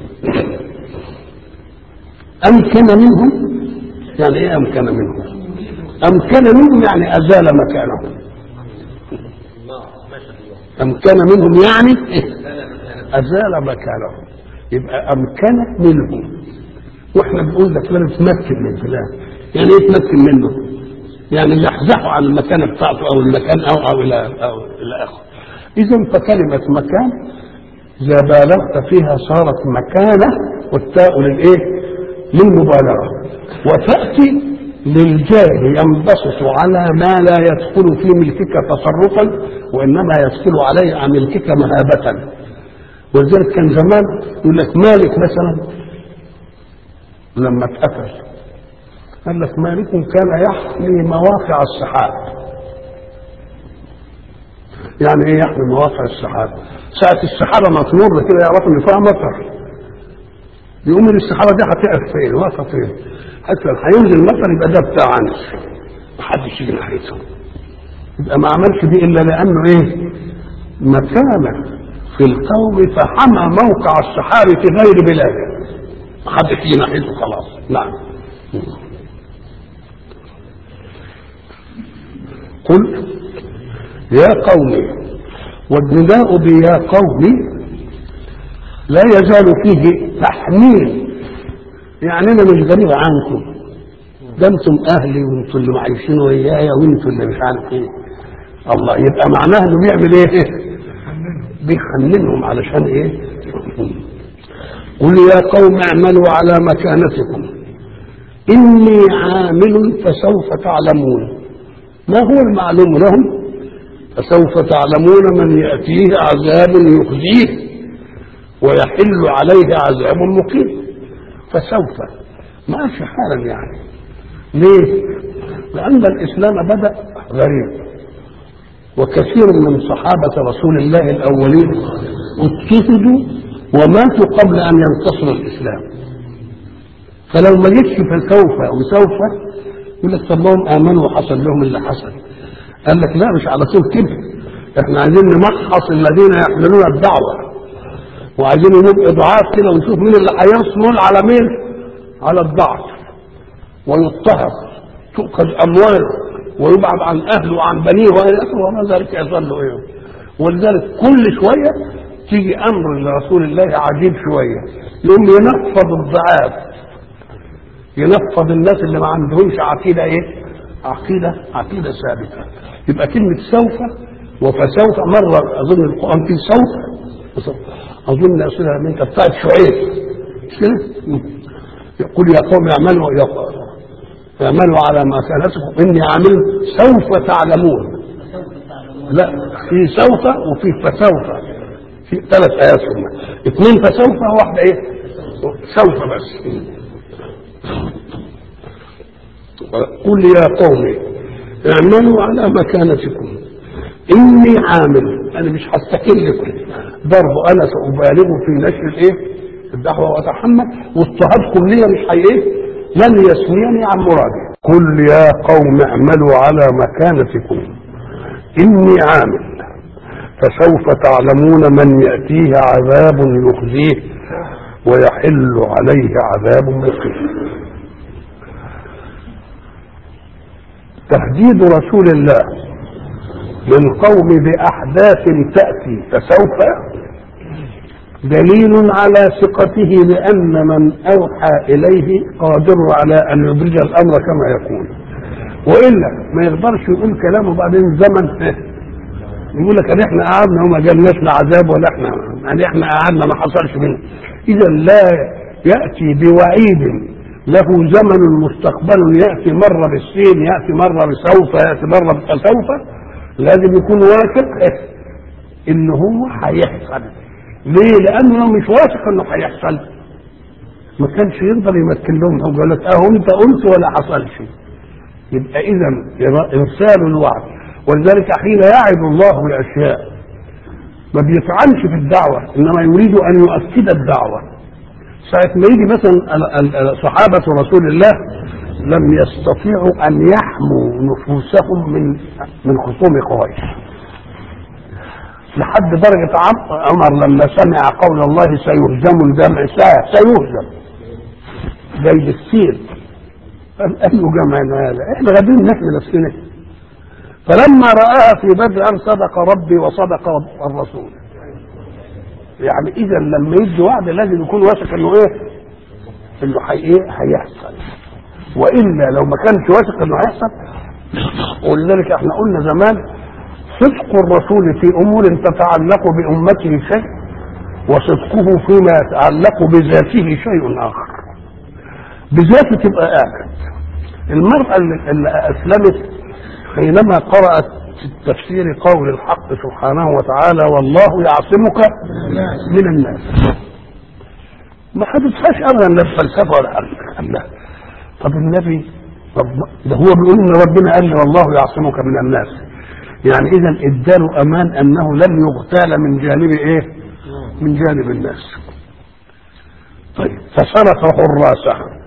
أمكن منهم يعني إيه أمكن منهم أمكن منهم يعني أزال مكانهم أمكن منهم يعني إيه؟ أزال مكانهم يبقى أمكن منهم وإحنا بنقول ده فلان اتمكن من فلان يعني إيه اتمكن منه؟ يعني زحزحوا عن المكان بتاعته او المكان او او الى او الى اخره. اذا فكلمه مكان اذا بالغت فيها صارت مكانه والتاء للايه؟ للمبالغه وتاتي للجاه ينبسط على ما لا يدخل في ملكك تصرفا وانما يدخل عليه عن ملكك مهابه ولذلك كان زمان يقول لك مالك مثلا لما اتقتل قال لك مالك كان يحمي مواقع السحاب يعني ايه يحمي مواقع السحاب ساعة السحابة ما تمر كده يعرفوا إن فيها مطر يقوم السحابة دي هتقف فين؟ واقفة فين؟ حتى هينزل مطر يبقى ده بتاع عنس محدش يجي ناحيته يبقى ما عملش دي إلا لأنه إيه؟ مكانة في القوم فحمى موقع السحاب في غير بلاده محدش يجي ناحيته خلاص نعم قل يا قوم والنداء بيا قوم لا يزال فيه تحميل يعني انا مش غريب عنكم ده انتم اهلي وانتم اللي عايشين ويايا وانتم اللي مش عارف ايه الله يبقى معناه انه بيعمل ايه؟ بيخمنهم علشان ايه؟ قل يا قوم اعملوا على مكانتكم اني عامل فسوف تعلمون ما هو المعلوم لهم فسوف تعلمون من يأتيه عذاب يخزيه ويحل عليه عذاب مقيم فسوف ما في حالا يعني ليه؟ لأن الإسلام بدأ غريب وكثير من صحابة رسول الله الأولين اضطهدوا وماتوا قبل أن ينتصر الإسلام فلو ما جيتش فسوف وسوف يقول لك طب ما هم امنوا وحصل لهم اللي حصل قال لك لا مش على طول كده احنا عايزين نمحص الذين يحملون الدعوه وعايزين نبقى ضعاف كده ونشوف مين اللي هيصمل على مين على الضعف ويضطهد تؤخذ امواله ويبعد عن اهله وعن بنيه وما ذلك يظل ايه ولذلك كل شويه تيجي امر لرسول الله عجيب شويه يقوم ينفض الضعاف ينفض الناس اللي ما عندهمش عقيده ايه؟ عقيده عقيده ثابته يبقى كلمه سوف وفسوف مره اظن القران فيه سوف اظن اصلها من بتاعت شعيب مش كده؟ يقول يا قوم اعملوا اعملوا على ما كانتكم اني عامل سوف تعلمون لا في سوف وفي فسوف في ثلاث ايات هم اثنين فسوف واحده ايه؟ سوف بس قل يا قوم اعملوا على مكانتكم اني عامل انا مش هستكلكم ضرب انا سابالغ في نشر الايه الدعوه واتحمل واضطهادكم لي مش هي ايه لن يسنيني عن مرادي قل يا قوم اعملوا على مكانتكم اني عامل فسوف تعلمون من ياتيه عذاب يخزيه ويحل عليه عذاب مقيم تهديد رسول الله للقوم بأحداث تأتي فسوف دليل على ثقته بأن من أوحى إليه قادر على أن يبرج الأمر كما يقول وإلا ما يقدرش يقول كلامه بعدين زمن يقول لك ان احنا قعدنا وما جالناش لا عذاب ولا احنا يعني احنا قعدنا ما حصلش منه اذا لا ياتي بوعيد له زمن مستقبل ياتي مره بالسين ياتي مره بسوف ياتي مره بسوف لازم يكون واثق ان هو هيحصل ليه؟ لانه لو مش واثق انه هيحصل ما كانش يقدر يمكن لهم هو يقول لك اهو انت قلت ولا حصلش يبقى اذا ارسال الوعد ولذلك حين يعد الله باشياء ما بيفعلش في الدعوه انما يريد ان يؤكد الدعوه ساعة ما يجي مثلا صحابة رسول الله لم يستطيعوا أن يحموا نفوسهم من من خصوم قريش لحد درجة عمر لما سمع قول الله سيهزم الجمع ساعة سيهزم زي بالسير قال أي جمع هذا احنا غادرين نحمي نفسنا فلما رآها في بدر قال صدق ربي وصدق الرسول يعني اذا لما يدي وعد لازم يكون واثق انه ايه انه حي ايه هيحصل والا لو ما كانش واثق انه هيحصل ولذلك احنا قلنا زمان صدق الرسول في امور تتعلق بامته شيء وصدقه فيما يتعلق بذاته شيء اخر بذاته تبقى اكد المرأة اللي اسلمت حينما قرأت في التفسير قول الحق سبحانه وتعالى والله يعصمك من الناس ما حدثهاش ابدا لا الفلسفه ولا حاجه طب النبي طب ده هو بيقول ان ربنا قال لي والله يعصمك من الناس يعني اذا اداله امان انه لن يغتال من جانب ايه من جانب الناس طيب فصرف حراسه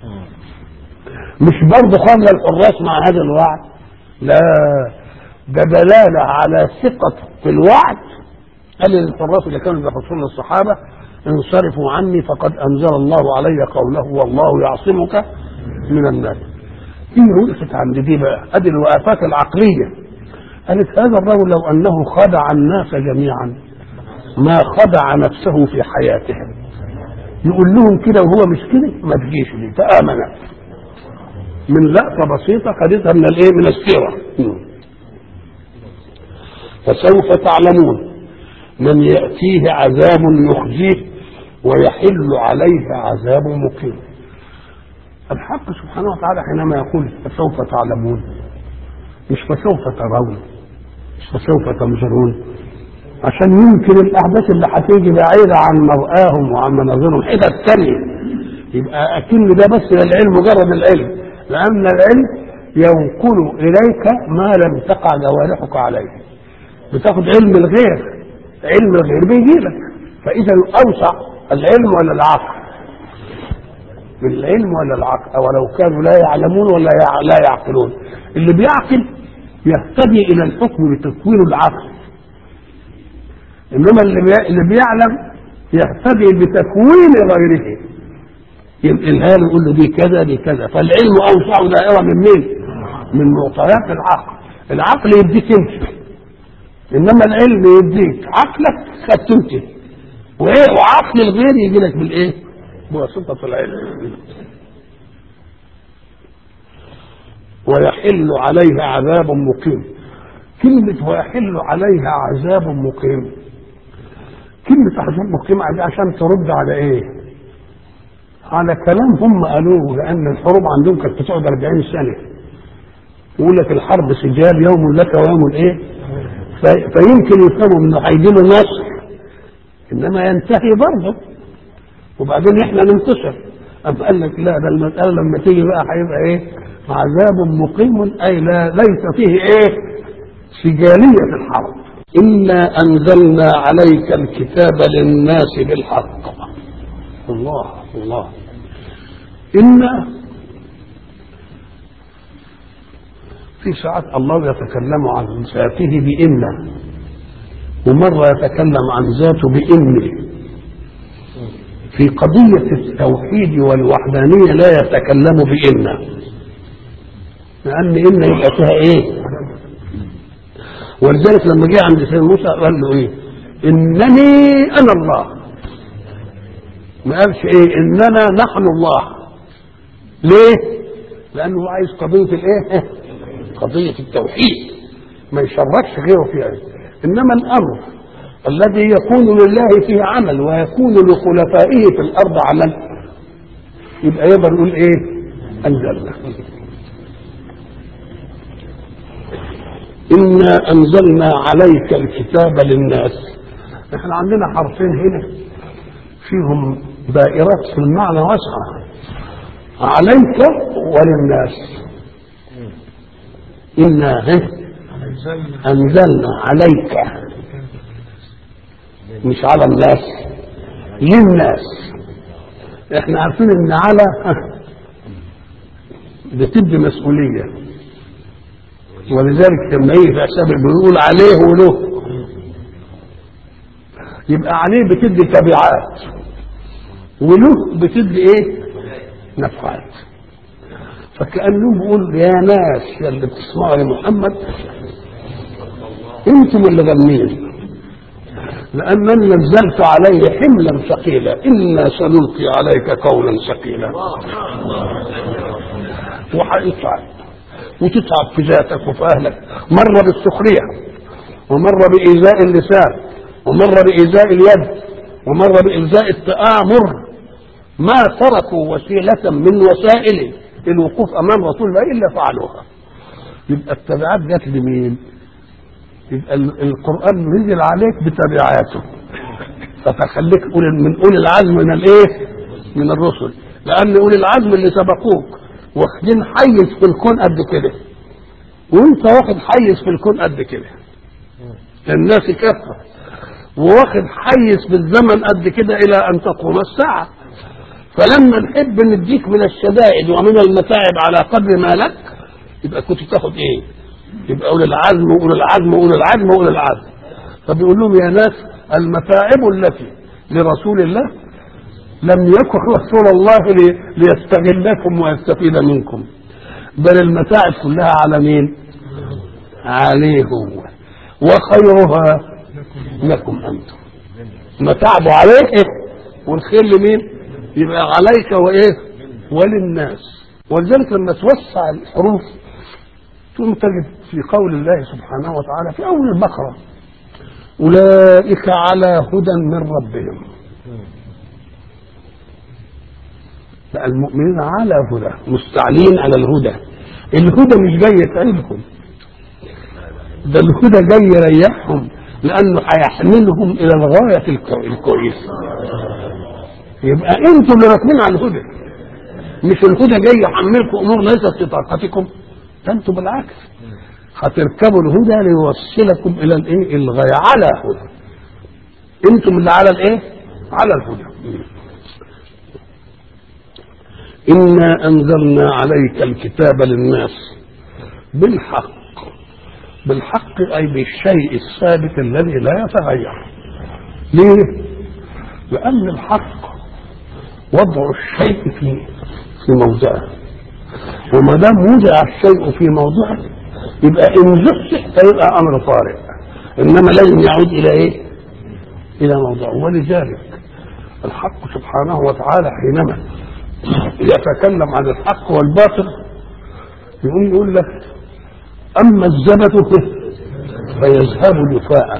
مش برضه خلى الحراس مع هذا الوعد لا ده دلاله على ثقه في الوعد قال للحراس اللي كانوا بيحرسون الصحابه انصرفوا عني فقد انزل الله علي قوله والله يعصمك من الناس هي وقفت عند دي بقى ادي الوقفات العقليه قالت هذا الرجل لو انه خدع الناس جميعا ما خدع نفسه في حياته يقول لهم كده وهو مش كده ما تجيش لي فامنت من لقطه بسيطه خدتها من الايه من السيره فسوف تعلمون من ياتيه عذاب يخزيه ويحل عليه عذاب مقيم الحق سبحانه وتعالى حينما يقول فسوف تعلمون مش فسوف ترون مش فسوف تنظرون عشان يمكن الاحداث اللي هتيجي بعيده عن مرآهم وعن مناظرهم حتت تانية يبقى اكن ده بس للعلم مجرد العلم لان العلم ينقل اليك ما لم تقع جوارحك عليه بتاخد علم الغير علم الغير بيجي لك فاذا اوسع العلم ولا العقل بالعلم ولا العقل ولو كانوا لا يعلمون ولا يع- لا يعقلون اللي بيعقل يهتدي الى الحكم بتكوين العقل انما اللي بي- اللي بيعلم يهتدي بتكوين غيره ينقلها له يقول له دي كذا دي كذا فالعلم اوسع دائره من مين؟ من معطيات العقل العقل يديك انت انما العلم يديك عقلك خدت انت وايه وعقل الغير يجي لك بالايه؟ بواسطه العلم ويحل عليها عذاب مقيم كلمة ويحل عليها عذاب مقيم كلمة عذاب مقيم دي عشان ترد على ايه؟ على كلام هم قالوه لأن الحروب عندهم كانت بتقعد 40 سنة يقول لك الحرب سجال يوم لك ويوم ايه؟ في- فيمكن يفهموا انه هيجي له نصر انما ينتهي برضه وبعدين احنا ننتصر أم قال لك لا ده المسألة لما تيجي بقى هيبقى ايه؟ عذاب مقيم اي لا ليس فيه ايه؟ سجالية في الحرب إنا أنزلنا عليك الكتاب للناس بالحق الله الله إن في ساعات الله يتكلم عن ذاته بإن ومرة يتكلم عن ذاته بإني في قضية التوحيد والوحدانية لا يتكلم بإن لأن إن يبقى فيها إيه؟ ولذلك لما جه عند سيدنا موسى قال له إيه؟ إنني أنا الله ما قالش إيه؟ إننا نحن الله ليه؟ لأنه عايز قضية الإيه؟ قضية التوحيد ما يشركش غيره فيها إنما الأمر الذي يكون لله فيه عمل ويكون لخلفائه في الأرض عمل يبقى يقدر يقول إيه؟ أنزلنا إنا أنزلنا عليك الكتاب للناس احنا عندنا حرفين هنا فيهم دائرات في المعنى واسعة عليك وللناس إنا ها أنزلنا عليك مش على الناس للناس احنا عارفين ان على بتدي مسؤوليه ولذلك لما يجي في حساب بيقول عليه وله يبقى عليه بتدي تبعات وله بتدي ايه نفعات فكأنه بيقول يا ناس يا اللي بتسمعوا لمحمد انتم اللي غنين لأنني نزلت عليه حملا ثقيلا إنا سنلقي عليك قولا ثقيلا وهيتعب وتتعب في ذاتك وفي أهلك مرة بالسخرية ومرة بإيذاء اللسان ومرة بإيذاء اليد ومرة بإيذاء التآمر ما تركوا وسيلة من وسائل الوقوف أمام رسول الله إلا فعلوها يبقى التبعات جت لمين؟ يبقى ال- القرآن نزل عليك بتبعاته فتخليك أولي من أولي العزم من الإيه؟ من الرسل لأن أولي العزم اللي سبقوك واخدين حيز في الكون قد كده وانت واخد حيز في الكون قد كده الناس كثرة وواخد حيز في الزمن قد كده الى ان تقوم الساعة فلما نحب نديك من الشدائد ومن المتاعب على قدر ما لك يبقى كنت تاخد ايه يبقى اولي العزم واولي العزم واولي العزم واولي العزم فبيقول لهم يا ناس المتاعب التي لرسول الله لم يكن رسول الله لي- ليستغلكم ويستفيد منكم بل المتاعب كلها على مين عليه هو وخيرها لكم انتم متاعبه عليه والخير لمين يبقى عليك وايه وللناس ولذلك لما توسع الحروف ثم تجد في قول الله سبحانه وتعالى في اول البقره اولئك على هدى من ربهم لا المؤمنين على هدى مستعلين على الهدى الهدى مش جاي يتعبهم ده الهدى جاي يريحهم لانه هيحملهم الى الغايه الكو- الكويسه يبقى انتم اللي راكبين على الهدى مش الهدى جاي يحملكم امور ليست في طاقتكم ده انتم بالعكس هتركبوا الهدى ليوصلكم الى الايه الغايه على هدى انتم اللي على الايه على الهدى انا انزلنا عليك الكتاب للناس بالحق بالحق اي بالشيء الثابت الذي لا يتغير ليه لان الحق وضع الشيء في في موضعه وما دام وضع الشيء في موضعه يبقى ان زحزح فيبقى امر طارئ انما لازم يعود الى ايه؟ الى موضعه ولذلك الحق سبحانه وتعالى حينما يتكلم عن الحق والباطل يقوم يقول لك اما الزبد فيذهب جفاء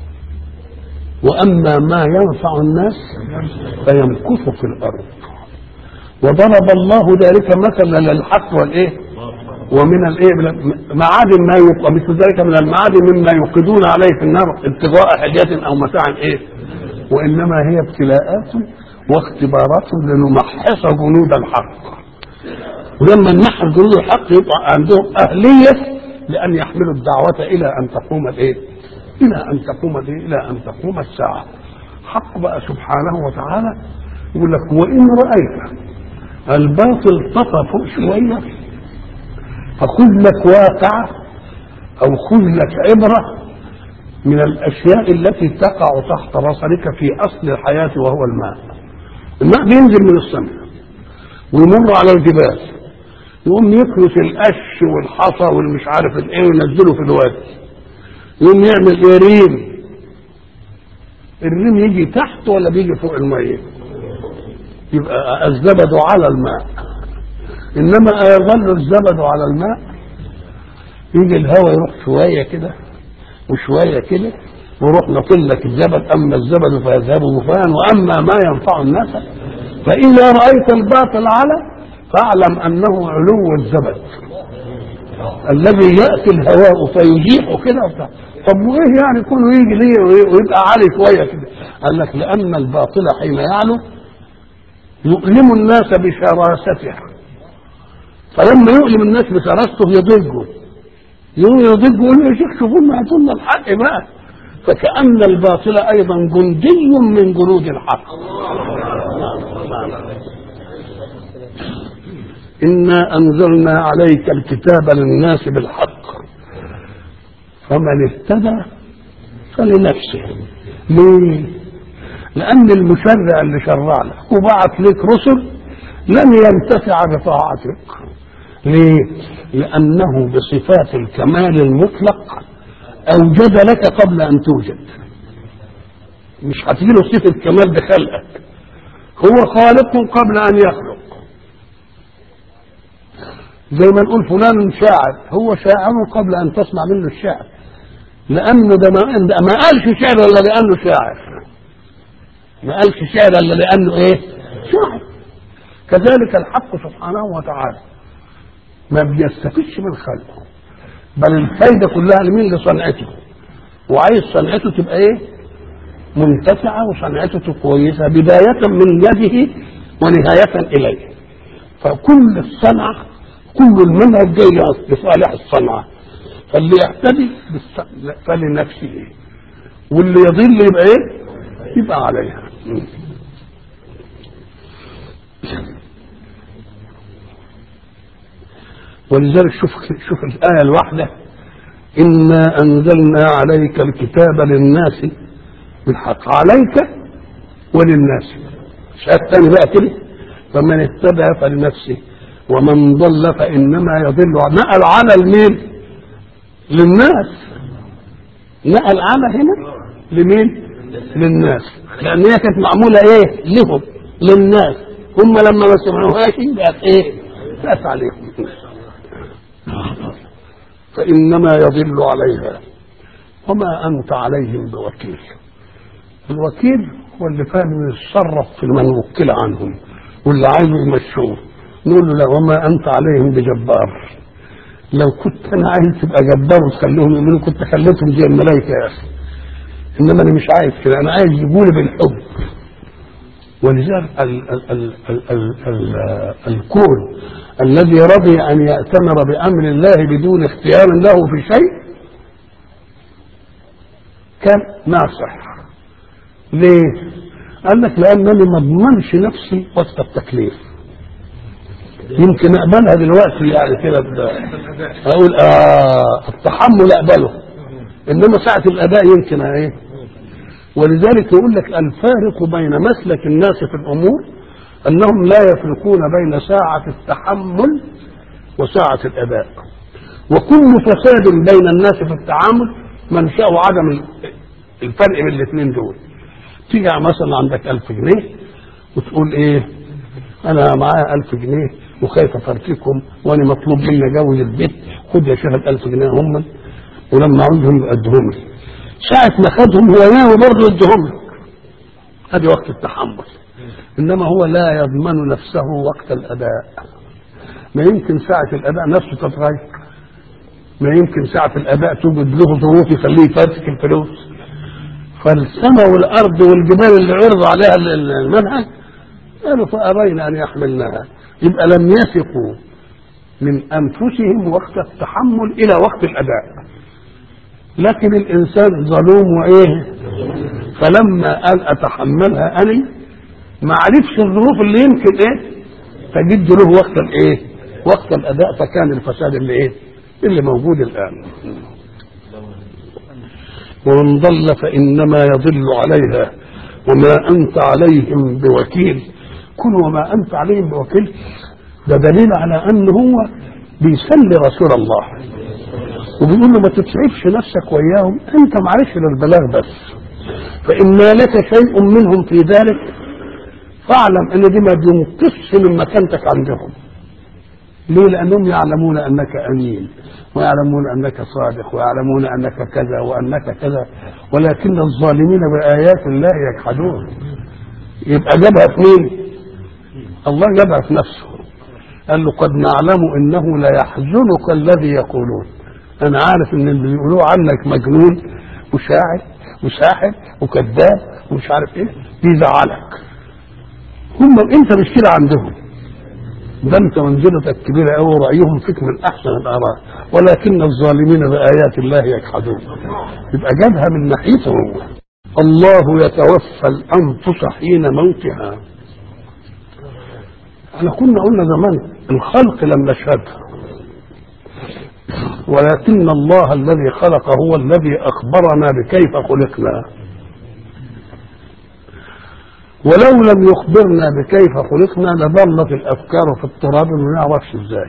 واما ما ينفع الناس فيمكث في الارض وضرب الله ذلك مثلا للحق والايه ومن الايه معادن ما يبقى مثل ذلك من المعادن مما يوقدون عليه في النار ابتغاء حاجات او متاع ايه وانما هي ابتلاءات واختبارات لنمحص جنود الحق ولما نمحص جنود الحق يبقى عندهم اهليه لان يحملوا الدعوه الى ان تقوم الايه الى ان تقوم الايه الى ان تقوم الساعه حق بقى سبحانه وتعالى يقول لك وان رايت الباطل طفى فوق شويه فخذ لك واقعة أو خذ لك عبرة من الأشياء التي تقع تحت بصرك في أصل الحياة وهو الماء الماء بينزل من السماء ويمر على الجبال يقوم يكنس القش والحصى والمش عارف الايه وينزله في الوادي يقوم يعمل ايه ريم الريم يجي تحت ولا بيجي فوق الميه يبقى الزبد على الماء انما يظل الزبد على الماء يجي الهواء يروح شويه كده وشويه كده ويروح نقل لك الزبد اما الزبد فيذهب جفاء واما ما ينفع الناس فاذا رايت الباطل على فاعلم انه علو الزبد الذي ياتي الهواء فيزيحه كده وبتاع طب وايه يعني يكون يجي ليه ويبقى عالي شويه كده قال لك لان الباطل حين يعلو يؤلم الناس بشراسته فلما يؤلم الناس بشراسته يضجوا يقوم يضج يقول يا شيخ شوفوا لنا هاتوا لنا الحق بقى فكأن الباطل أيضا جندي من جنود الحق إنا أنزلنا عليك الكتاب للناس بالحق فمن اهتدى فلنفسه ليه؟ لأن المشرع اللي شرع لك وبعت لك رسل لن ينتفع بطاعتك ليه؟ لأنه بصفات الكمال المطلق أوجد لك قبل أن توجد مش هتجيله صفة كمال بخلقك هو خالق قبل أن يخلق زي ما نقول فلان شاعر هو شاعر قبل أن تسمع منه الشعر لأنه ده ما, ده ما قالش شعر إلا لأنه شاعر ما قالش شعر إلا لأنه إيه؟ شاعر كذلك الحق سبحانه وتعالى ما بيستفدش من خلقه بل الفايدة كلها لمين لصنعته وعايز صنعته تبقى ايه منتفعة وصنعته كويسة بداية من يده ونهاية إليه فكل الصنعة كل المنهج جاي لصالح الصنعة فاللي يهتدي بالس- فلنفسه واللي يضل يبقى ايه يبقى عليها ولذلك شوف شوف الآية الواحدة إنا أنزلنا عليك الكتاب للناس بالحق عليك وللناس الشهادة الثاني بقى كده فمن اهتدى فلنفسه ومن ضل فإنما يضل نقل على المين للناس نقل على هنا لمين للناس لأن هي كانت معمولة إيه لهم للناس هم لما ما سمعوهاش بقت إيه بقت عليهم فإنما يضل عليها وما أنت عليهم بوكيل الوكيل هو اللي فاهم يتصرف في من وكل عنهم واللي عايزه يمشوه نقول له لا وما أنت عليهم بجبار لو كنت أنا عايز تبقى جبار وتخليهم يؤمنوا كنت خليتهم زي الملائكة يا أخي إنما أنا مش عايز كده أنا عايز يجيبوني بالحب ولذلك ال ال ال ال ال ال الكون الذي رضي ان ياتمر بامر الله بدون اختيار له في شيء كان ناصح ليه؟ قال لك لانني ما اضمنش نفسي وقت التكليف يمكن اقبلها دلوقتي يعني كده اقول آه التحمل اقبله انما ساعه الاداء يمكن ايه ولذلك يقول لك الفارق بين مسلك الناس في الامور انهم لا يفرقون بين ساعه التحمل وساعه الاداء وكل فساد بين الناس في التعامل منشاه عدم الفرق بين الاثنين دول تيجي مثلا عندك ألف جنيه وتقول ايه انا معايا ألف جنيه وخايف افرتكم وانا مطلوب مني اجوز البيت خد يا شيخ الألف جنيه هم ولما عاوزهم ادهم لي ساعة ما خدهم هو ناوي برضه يديهم لك هذه وقت التحمل انما هو لا يضمن نفسه وقت الاداء ما يمكن ساعة الاداء نفسه تتغير ما يمكن ساعة الاداء توجد له ظروف يخليه يفاتك الفلوس فالسماء والارض والجبال اللي عرض عليها المنهج قالوا فابين ان يحملناها يبقى لم يثقوا من انفسهم وقت التحمل الى وقت الاداء لكن الانسان ظلوم وايه فلما قال اتحملها اني ما عرفش الظروف اللي يمكن ايه تجد له وقت الايه وقت الاداء فكان الفساد اللي ايه اللي موجود الان ومن ضل فانما يضل عليها وما انت عليهم بوكيل كن وما انت عليهم بوكيل ده دليل على ان هو بيسلي رسول الله وبيقول له ما تتعبش نفسك وياهم انت معلش للبلاغ بس فإما لك شيء منهم في ذلك فاعلم ان دي ما بينقصش من مكانتك عندهم ليه لانهم يعلمون انك امين ويعلمون انك صادق ويعلمون انك كذا وانك كذا ولكن الظالمين بايات الله يجحدون يبقى جابها في مين الله جابها في نفسه قال له قد نعلم انه لا يحزنك الذي يقولون انا عارف ان اللي بيقولوه عنك مجنون وشاعر وساحر وكذاب ومش عارف ايه بيزعلك هم انت مش كده عندهم ده انت منزلتك كبيره قوي رايهم فيك من احسن الاراء ولكن الظالمين بايات الله يجحدون يبقى جابها من ناحيته هو الله يتوفى الانفس حين موتها احنا كنا قلنا زمان الخلق لم نشهدها ولكن الله الذي خلق هو الذي اخبرنا بكيف خلقنا ولو لم يخبرنا بكيف خلقنا لظلت الافكار في التراب ما نعرفش ازاي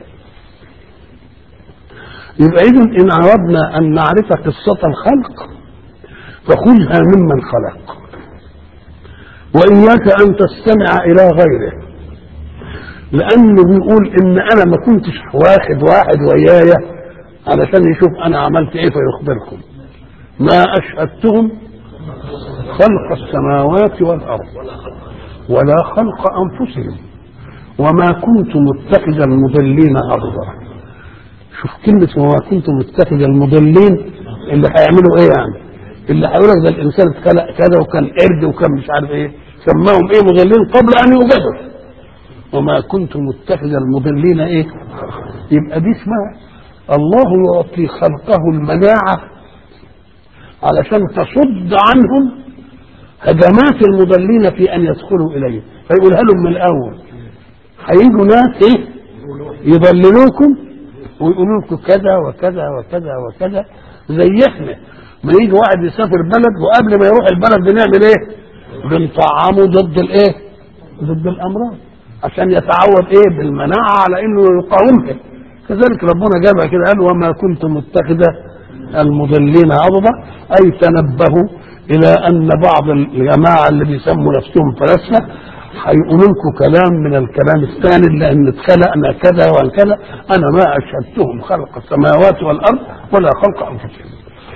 يبقى اذا ان اردنا ان نعرف قصه الخلق فخذها ممن خلق واياك ان تستمع الى غيره لانه بيقول ان انا ما كنتش واخد واحد ويايا علشان يشوف انا عملت ايه فيخبركم ما اشهدتهم خلق السماوات والارض ولا خلق انفسهم وما كنت متخذ المضلين عرضا شوف كلمة وما كنت متخذ المضلين اللي هيعملوا ايه يعني اللي هيقول لك ده الانسان اتخلق كذا وكان قرد وكان مش عارف ايه سماهم ايه مضلين قبل ان يوجدوا وما كنت متخذ المضلين ايه يبقى دي اسمها الله يعطي خلقه المناعة علشان تصد عنهم هجمات المضلين في ان يدخلوا اليه فيقولها لهم من الاول هيجوا ناس ايه يضللوكم ويقولوا لكم كذا وكذا وكذا وكذا زي احنا ما يجي واحد يسافر بلد وقبل ما يروح البلد بنعمل ايه؟ بنطعمه ضد الايه؟ ضد الامراض عشان يتعود ايه بالمناعه على انه يقاومها كذلك ربنا جابها كده قال وما كنت متخذه المضلين عضدا اي تنبهوا الى ان بعض الجماعه اللي بيسموا نفسهم فلاسفه هيقولوا لكم كلام من الكلام الثاني لان اتخلقنا كذا وكذا انا ما اشهدتهم خلق السماوات والارض ولا خلق انفسهم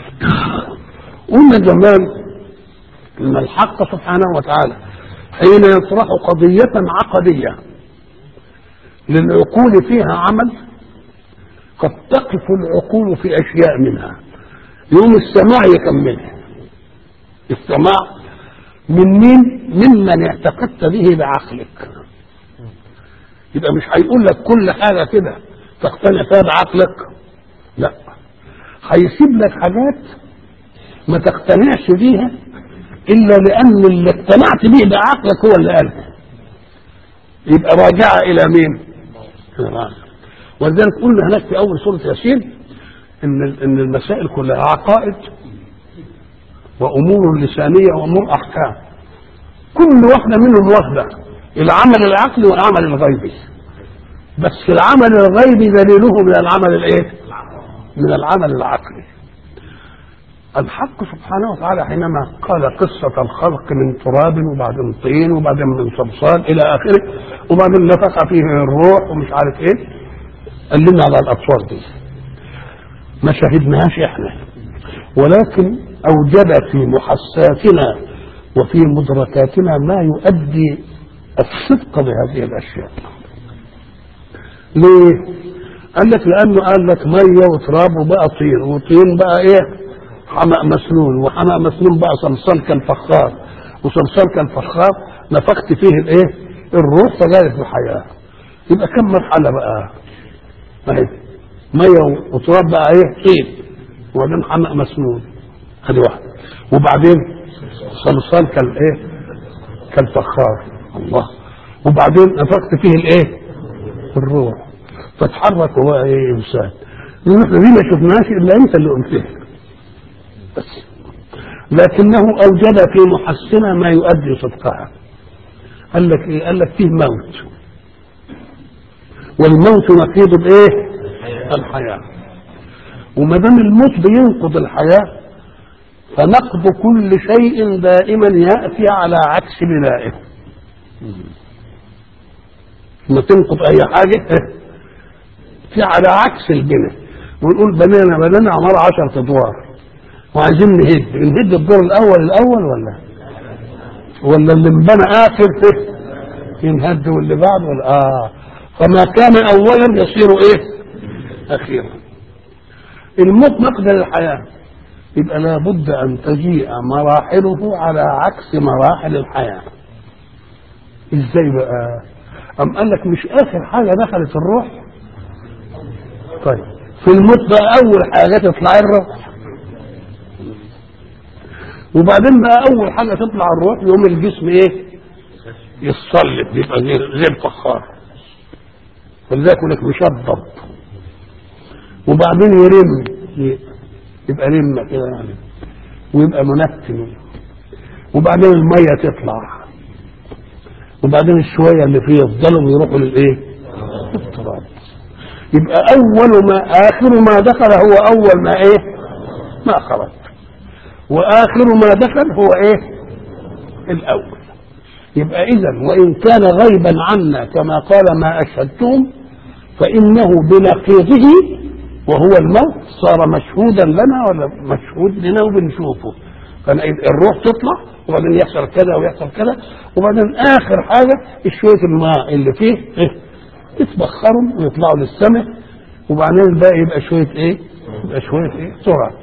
قلنا زمان ان الحق سبحانه وتعالى حين يطرح قضية عقدية للعقول فيها عمل قد تقف العقول في اشياء منها يوم السماع يكملها السماع من مين ممن اعتقدت به بعقلك يبقى مش هيقول لك كل حاجة كده تقتنع فيها بعقلك لا هيسيب لك حاجات ما تقتنعش بيها الا لان اللي اقتنعت به بعقلك هو اللي قالها يبقى راجعه الى مين ولذلك قلنا هناك في اول سوره ياسين ان ان المسائل كلها عقائد وامور لسانيه وامور احكام كل واحده منهم واخده العمل العقلي والعمل الغيبي بس العمل الغيبي دليله من العمل الايه من العمل العقلي الحق سبحانه وتعالى حينما قال قصة الخلق من تراب وبعدين طين وبعدين من صلصال إلى آخره وبعدين نفخ فيه الروح ومش عارف إيه قال لنا على الأطوار دي ما شهدناهاش إحنا ولكن أوجد في محساتنا وفي مدركاتنا ما يؤدي الصدق بهذه الأشياء ليه؟ قال لك لأنه قال لك مية وتراب وبقى طين وطين بقى إيه؟ حمأ مسنون وحمأ مسنون بقى صلصال كالفخار وصلصال كالفخار نفخت فيه الايه الروح فجالت الحياة يبقى كم مرحلة بقى اهي مية وتراب بقى ايه طين وبعدين حمأ مسنون ادي واحدة وبعدين صلصال كالايه كالفخار الله وبعدين نفخت فيه الايه الروح فتحرك هو ايه انسان دي ما شفناش الا انت اللي قلتها بس لكنه اوجد في محسنه ما يؤدي صدقها قال لك ايه قال لك فيه موت والموت نقيض الايه الحياه وما دام الموت بينقض الحياه فنقض كل شيء دائما ياتي على عكس بنائه لما تنقض اي حاجه في على عكس البناء ونقول بنينا بنينا عماره عشرة ادوار وعايزين نهد نهد الدور الاول الاول ولا ولا اللي انبنى اخر فيه ينهد واللي بعد ولا اه فما كان اولا يصير ايه اخيرا الموت مقدر الحياه يبقى لابد ان تجيء مراحله على عكس مراحل الحياه ازاي بقى ام قال لك مش اخر حاجه دخلت الروح طيب في الموت بقى اول حاجه تطلع الروح وبعدين بقى اول حاجه تطلع الروح يوم الجسم ايه يتصلب يبقى زي زي الفخار ولذلك يقول لك مشطب وبعدين يرم يبقى رمه كده يعني ويبقى منتن وبعدين الميه تطلع وبعدين الشويه اللي فيه يفضلوا يروحوا للايه؟ التراب يبقى اول ما اخر ما دخل هو اول ما ايه؟ ما خرج واخر ما دخل هو ايه الاول يبقى اذا وان كان غيبا عنا كما قال ما اشهدتم فانه بنقيضه وهو الموت صار مشهودا لنا ولا مشهود لنا وبنشوفه الروح تطلع وبعدين يحصل كذا ويحصل كذا وبعدين اخر حاجه شويه الماء اللي فيه إيه؟ يتبخروا ويطلعوا للسماء وبعدين الباقي يبقى شويه ايه؟ يبقى شويه ايه؟ تراب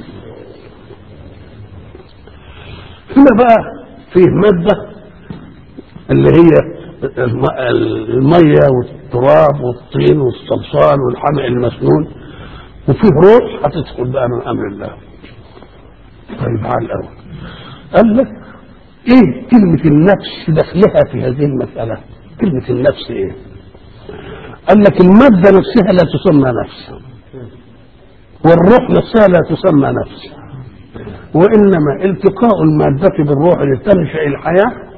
هنا بقى فيه مادة اللي هي المية والتراب والطين والصلصال والحمأ المسنون وفيه روح هتدخل بقى من امر الله طيب على الاول قال لك ايه كلمة النفس دخلها في هذه المسألة كلمة النفس ايه قال لك المادة نفسها لا تسمى نفس والروح نفسها لا تسمى نفس وإنما التقاء المادة بالروح لتنشأ الحياة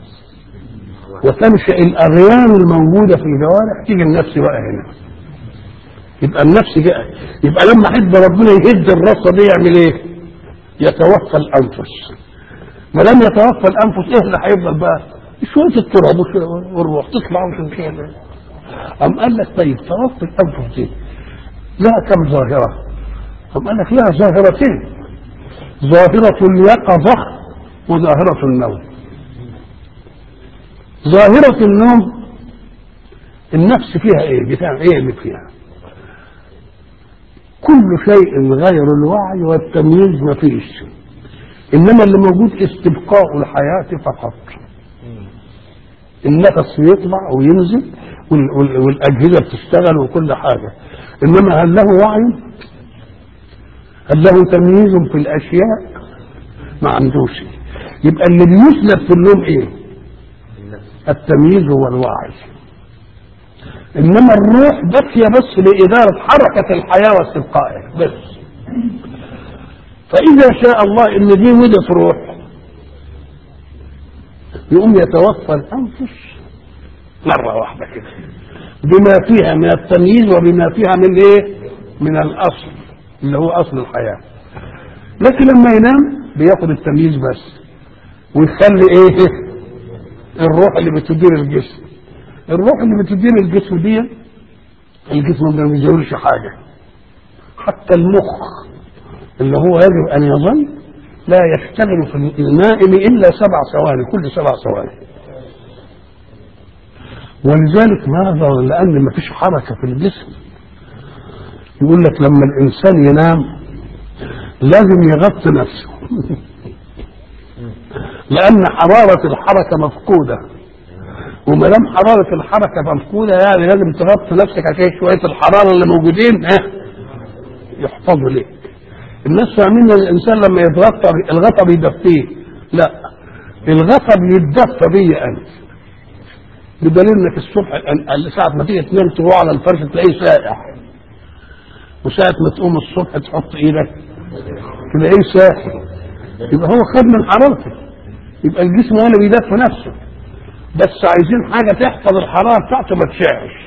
وتنشأ الأغيان الموجودة في الجوارح تيجي النفس بقى هنا يبقى النفس جاء يبقى لما حد ربنا يهد الرصة دي يعمل ايه؟ يتوفى الأنفس ما لم يتوفى الأنفس ايه اللي هيفضل بقى؟ شوية التراب والروح تطلع وتمشي أم قال لك طيب توفى الأنفس دي لها كم ظاهرة؟ أم قال لك لها ظاهرتين ظاهرة اليقظة وظاهرة النوم ظاهرة النوم النفس فيها ايه بتاع ايه اللي فيها كل شيء غير الوعي والتمييز ما فيش انما اللي موجود استبقاء الحياة فقط النفس يطلع وينزل وال- وال- والاجهزة بتشتغل وكل حاجة انما هل له وعي هل له تمييز في الاشياء ما عندوش يبقى اللي بيسلب في النوم ايه التمييز والوعي انما الروح باقيه بس لاداره حركه الحياه واستبقائها بس فاذا شاء الله ان دي ودت روح يقوم يتوفى الانفس مره واحده كده بما فيها من التمييز وبما فيها من ايه من الاصل اللي هو اصل الحياه لكن لما ينام بياخد التمييز بس ويخلي ايه الروح اللي بتدير الجسم الروح اللي بتدير الجسم دي الجسم ما بيزورش حاجه حتى المخ اللي هو يجب ان يظل لا يشتغل في النائم الا سبع ثواني كل سبع ثواني ولذلك ماذا لان ما فيش حركه في الجسم يقول لك لما الانسان ينام لازم يغطي نفسه لان حراره الحركه مفقوده وما دام حراره الحركه مفقوده يعني لازم تغطي نفسك عشان شويه الحراره اللي موجودين ها يحفظوا ليك الناس فاهمين ان الانسان لما يتغطى الغطا بيدفيه لا الغطا بيتدفى بيا انت بدليل انك الصبح ساعة ما تيجي تنام تروح على الفرش تلاقيه ساقع وساعة ما تقوم الصبح تحط ايدك تلاقيه ساخن يبقى هو خد من حرارته يبقى الجسم هو اللي بيدفى نفسه بس عايزين حاجة تحفظ الحرارة بتاعته ما تشعش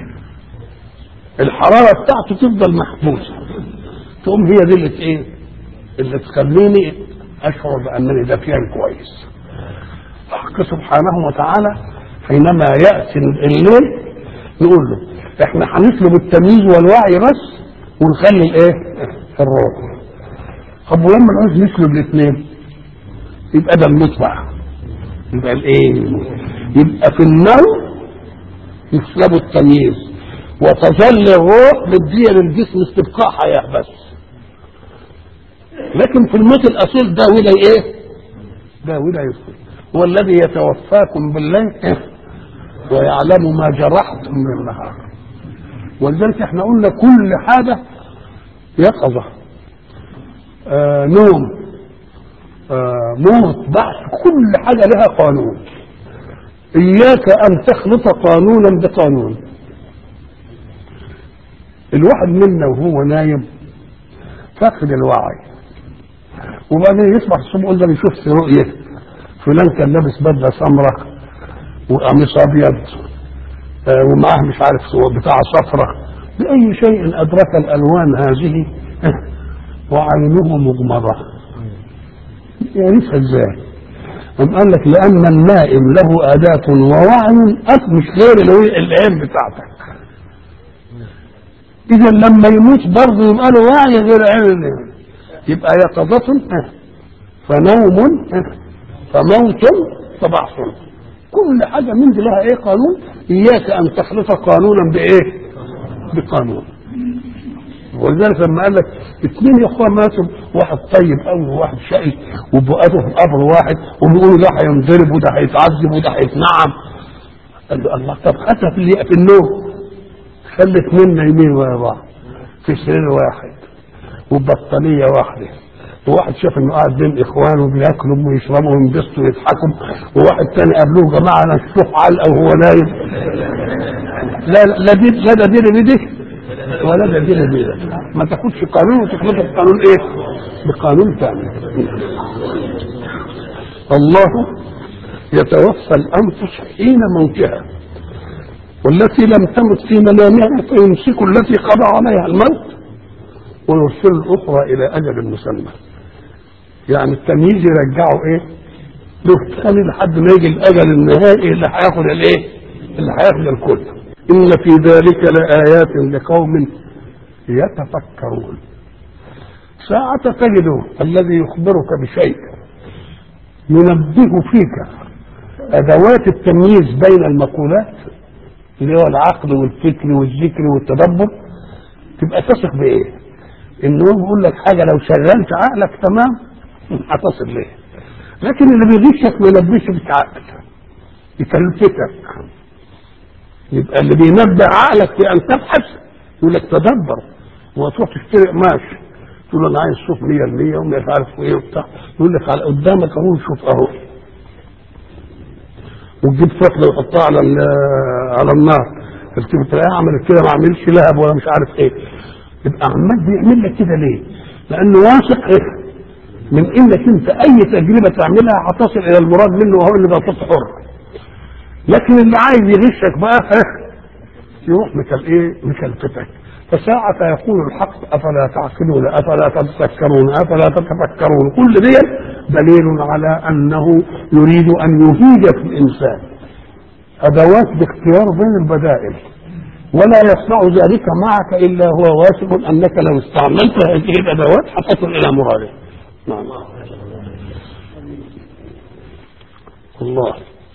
الحرارة بتاعته تفضل محبوسة تقوم هي دي اللي ايه اللي تخليني اشعر بانني دافيان كويس الحق سبحانه وتعالى حينما ياتي الليل نقول له احنا هنسلب التمييز والوعي بس ونخلي الايه الروح طب ولما نعوز نسلب الاثنين يبقى ده الموت بقى يبقى الايه يبقى في النوم يسلبوا التمييز وتظل الروح مدية للجسم استبقاء حياة بس لكن في الموت الأصيل ده ولا إيه؟ ده ولا يدخل هو الذي يتوفاكم بالليل ويعلم ما جرحتم من النهار ولذلك احنا قلنا كل حاجة يقظة آه نوم آه موت بعث كل حاجة لها قانون إياك أن تخلط قانونا بقانون الواحد منا وهو نايم فاقد الوعي وبعدين يصبح الصبح يقول ده انا شفت رؤيه فلان كان لابس بدله سمراء وقميص ابيض آه ومعاه مش عارف بتاع صفرة بأي شيء أدرك الألوان هذه آه وعينه مغمضة يعرفها ازاي؟ قام قال لك لأن النائم له أداة ووعي مش غير العين بتاعتك اذا لما يموت برضه يبقى له وعي غير عين يبقى يقظة فنوم فموت فبعث كل حاجة من دي لها ايه قانون اياك ان تخلط قانونا بايه بقانون ولذلك لما قال لك اثنين يا اخوان ماتوا واحد طيب قوي وواحد شقي وبقاته في قبر واحد وبيقولوا ده هينضرب وده هيتعذب وده هيتنعم قال له الله طب حتى في, في النوم خلي اثنين نايمين ورا بعض في سرير واحد وبطانيه واحده وواحد شاف انه قاعد بين اخوانه بياكلوا ويشربوا وينبسطوا ويضحكوا وواحد تاني قابلوه جماعه نشوف علقه وهو نايم لا لا دي لا ده دي دي ولا ده دي دي ما تاخدش قانون وتخلطه بقانون ايه؟ بقانون ثاني الله يتوفى الانفس حين موتها والتي لم تمت في منامها فيمسك التي قضى عليها الموت ويرسل الاخرى الى اجل مسمى يعني التمييز يرجعه ايه له تاني لحد ما يجي الاجل النهائي اللي هياخد الايه اللي هياخد الكل ان في ذلك لايات لقوم يتفكرون ساعة تجد الذي يخبرك بشيء ينبه فيك ادوات التمييز بين المقولات اللي هو العقل والفكر والذكر والتدبر تبقى تثق بايه؟ انه بيقول لك حاجه لو شغلت عقلك تمام هتصل ليه لكن اللي بيغشك ما يلبسش بك عقل يكلفتك يبقى اللي بينبه عقلك في ان تبحث يقول لك تدبر وتروح تشتري قماش تقول له انا عايز صوف 100% ومش عارف ايه وبتاع يقول لك على قدامك اهو شوف اهو وتجيب فتله وتحطها على على النار تكتب تلاقيها عملت كده ما عملش لهب ولا مش عارف ايه يبقى عمال بيعمل لك كده ليه؟ لانه واثق ايه؟ من انك انت اي تجربه تعملها هتصل الى المراد منه وهو اللي بقى حر لكن اللي عايز يغشك بقى يروح مثل ايه؟ مكلفتك فساعة يقول الحق أفلا تعقلون أفلا تتذكرون أفلا تتفكرون كل دي دليل على أنه يريد أن يهيج في الإنسان أدوات باختيار بين البدائل ولا يصنع ذلك معك إلا هو واثق أنك لو استعملت هذه الأدوات هتصل إلى مراده نعم الله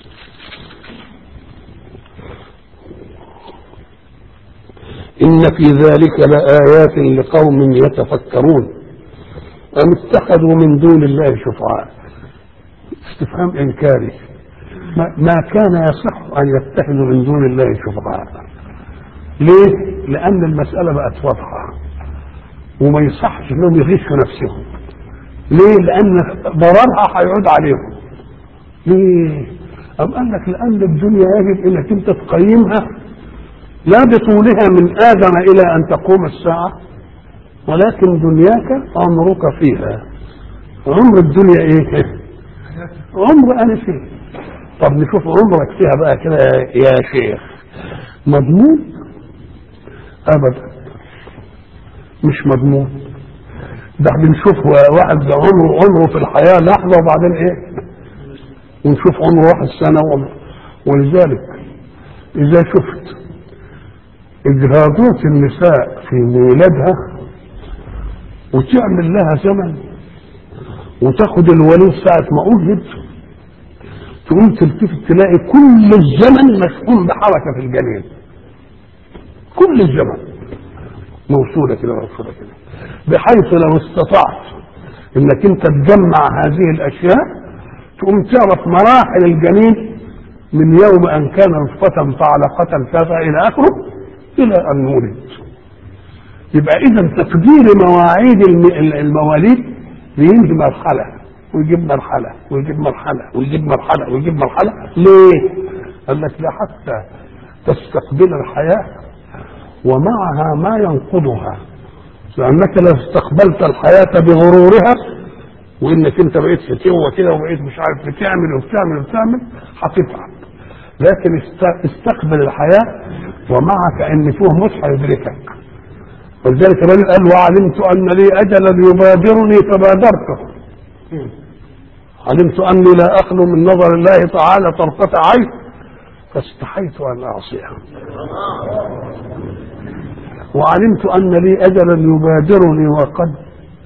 إن في ذلك لآيات لقوم يتفكرون أم اتخذوا من دون الله شفعاء استفهام إنكاري ما, ما كان يصح أن يتخذوا من دون الله شفعاء ليه؟ لأن المسألة بقت واضحة وما يصحش انهم يغشوا نفسهم ليه؟ لأن ضررها هيعود عليهم ليه؟ أم قال لك لأن الدنيا يجب أنك أنت تقيمها لا بطولها من آدم إلى أن تقوم الساعة ولكن دنياك عمرك فيها عمر الدنيا إيه؟ عمر أنا فيه طب نشوف عمرك فيها بقى كده يا شيخ مضمون ابدا مش مضمون ده بنشوف واحد ده عمره عمره في الحياه لحظه وبعدين ايه ونشوف عمره واحد سنه وعمره ولذلك اذا شفت اجهاضات النساء في ميلادها وتعمل لها زمن وتاخد الوليد ساعة ما أوجد تقوم تلتفت تلاقي كل الزمن مشغول بحركة في الجنين كل الزمن موصولة كده موصولة كده بحيث لو استطعت انك انت تجمع هذه الاشياء تقوم تعرف مراحل الجنين من يوم ان كان نطفة فعلقة كذا الى اخره الى ان ولد يبقى اذا تقدير مواعيد المواليد بينهي مرحلة ويجيب مرحلة ويجيب مرحلة ويجيب مرحلة ويجيب مرحلة ليه؟ قال لك لا حتى تستقبل الحياة ومعها ما ينقضها لأنك لو استقبلت الحياة بغرورها وإنك أنت بقيت فتوة كده وبقيت مش عارف بتعمل وبتعمل وبتعمل هتتعب لكن استقبل الحياة ومعك أن فيه مصحى يدركك ولذلك الرجل قال وعلمت أن لي أجلا يبادرني فبادرته علمت أني لا أخلو من نظر الله تعالى طرفة عين فاستحيت أن أعصيه وعلمت أن لي أجلا يبادرني وقد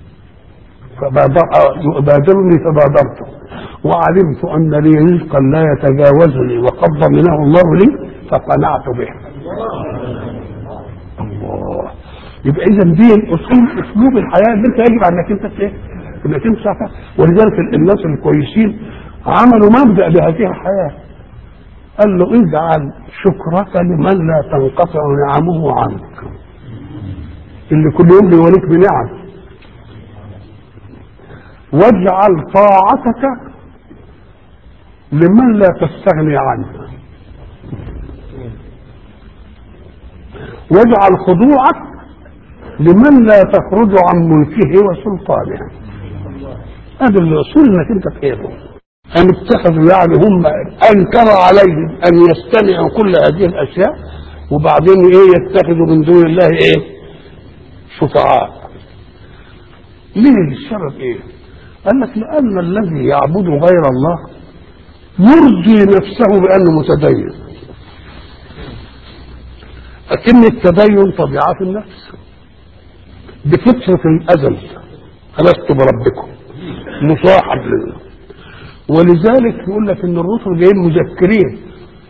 يبادرني فبادرته وعلمت أن لي رزقا لا يتجاوزني وقد ضمنه الله لي فقنعت به الله يبقى إذا دي أسلوب أسلوب الحياة اللي أنت يجب أنك أنت إيه؟ انك انت ولذلك الناس الكويسين عملوا مبدا بهذه الحياه قال له اجعل شكرك لمن لا تنقطع نعمه عنك اللي كل يوم بيوليك بنعم واجعل طاعتك لمن لا تستغني عنه واجعل خضوعك لمن لا تخرج عن ملكه وسلطانه هذا الاصول انك انت تقيمه ان اتخذوا يعني هم انكر عليهم ان يستمعوا كل هذه الاشياء وبعدين ايه يتخذوا من دون الله ايه شفعاء ليه السبب ايه قال لك لان الذي يعبد غير الله يرضي نفسه بانه متدين لكن التدين طبيعه في النفس بفطره الازل الست بربكم مصاحب لله ولذلك يقول لك ان الرسل جايين مذكرين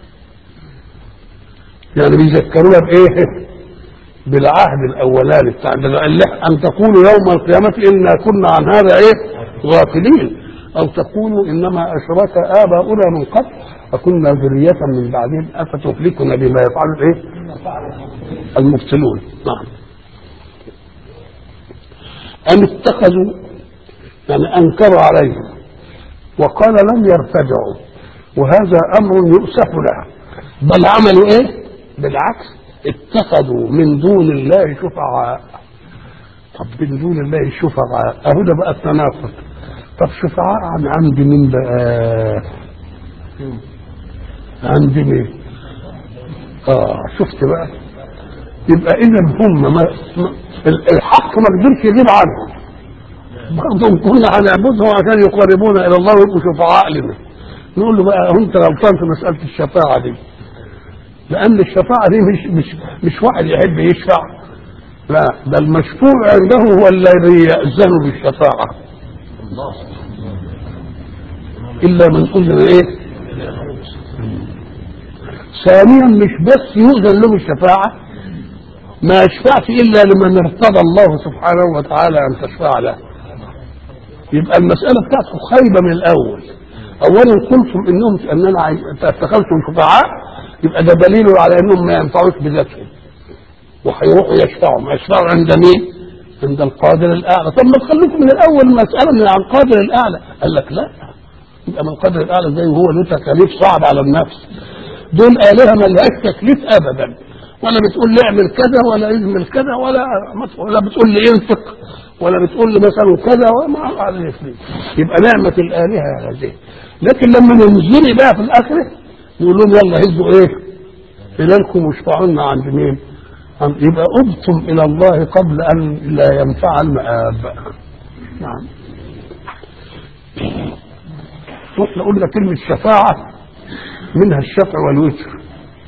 يعني بيذكرونا بايه بالعهد الاولاني بتاع ان تقولوا يوم القيامه انا كنا عن هذا ايه غافلين او تقولوا انما اشرك اباؤنا من قبل فكنا ذريه من بعدهم افتهلكنا بما يفعل ايه المبتلون نعم ان اتخذوا يعني انكروا عليهم وقال لم يرتجعوا وهذا امر يؤسف له بل عملوا ايه بالعكس اتخذوا من دون الله شفعاء طب من دون الله شفعاء اهو ده بقى التناقض طب شفعاء عن عند مين بقى عند مين اه شفت بقى يبقى اذا هم ما ما- الحق ما قدرش يغيب عنهم برضه كنا هنعبدهم عشان يقربونا الى الله ويبقوا شفعاء لنا نقول له بقى انت غلطان في مساله الشفاعه دي لان الشفاعه دي مش مش مش واحد يحب يشفع لا ده المشفوع عنده هو الذي يأذن بالشفاعه الا من اذن ايه ثانيا مش بس يؤذن له بالشفاعه ما يشفعش الا لمن ارتضى الله سبحانه وتعالى ان تشفع له يبقى المسألة بتاعته خايبة من الأول أولا قلتم إنهم أننا عايز- اتخذتم شفعاء يبقى ده دليل على إنهم ما ينفعوش بذاتهم وهيروحوا يشفعوا ما يشفعوا عند مين؟ عند القادر الأعلى طب ما تخليكم من الأول مسألة من عن القادر الأعلى قال لك لا يبقى من القادر الأعلى زي هو له تكاليف صعب على النفس دول آلهة ما لهاش تكليف أبدا ولا بتقول لي اعمل كذا ولا اعمل كذا ولا ولا بتقول لي انفق ولا بتقول لي مثلا كذا وما عليه يبقى نعمة الآلهة هذه لكن لما ننزل بقى في الآخرة نقول لهم يلا هزوا إيه إليكم واشفعوا لنا عند مين؟ عند- يبقى أبتم إلى الله قبل أن لا ينفع المآب نعم واحنا قلنا كلمة شفاعة منها الشفع والوتر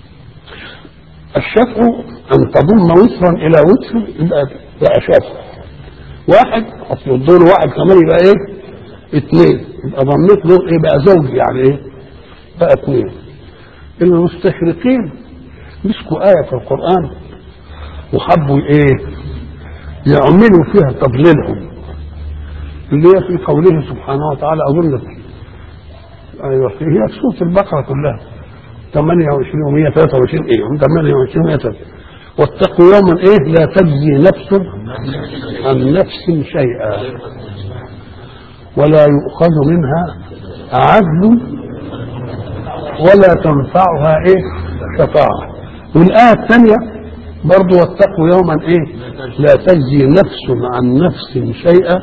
الشفع أن تضم وترا إلى وتر يبقى بقى شفع واحد اصل الدور واحد كمان يبقى ايه اثنين يبقى ضميت له ايه بقى زوج يعني ايه بقى اثنين المستشرقين مسكوا آية في القرآن وحبوا ايه يعملوا فيها تضليلهم اللي هي في قوله سبحانه وتعالى اظن ايوه هي في سوره البقره كلها 28 و 123 ايه 28 و 123 واتقوا يوما ايه لا تجزي نفس عن نفس شيئا ولا يؤخذ منها عدل ولا تنفعها ايه شفاعة والآية الثانية برضو واتقوا يوما ايه لا تجزي نفس عن نفس شيئا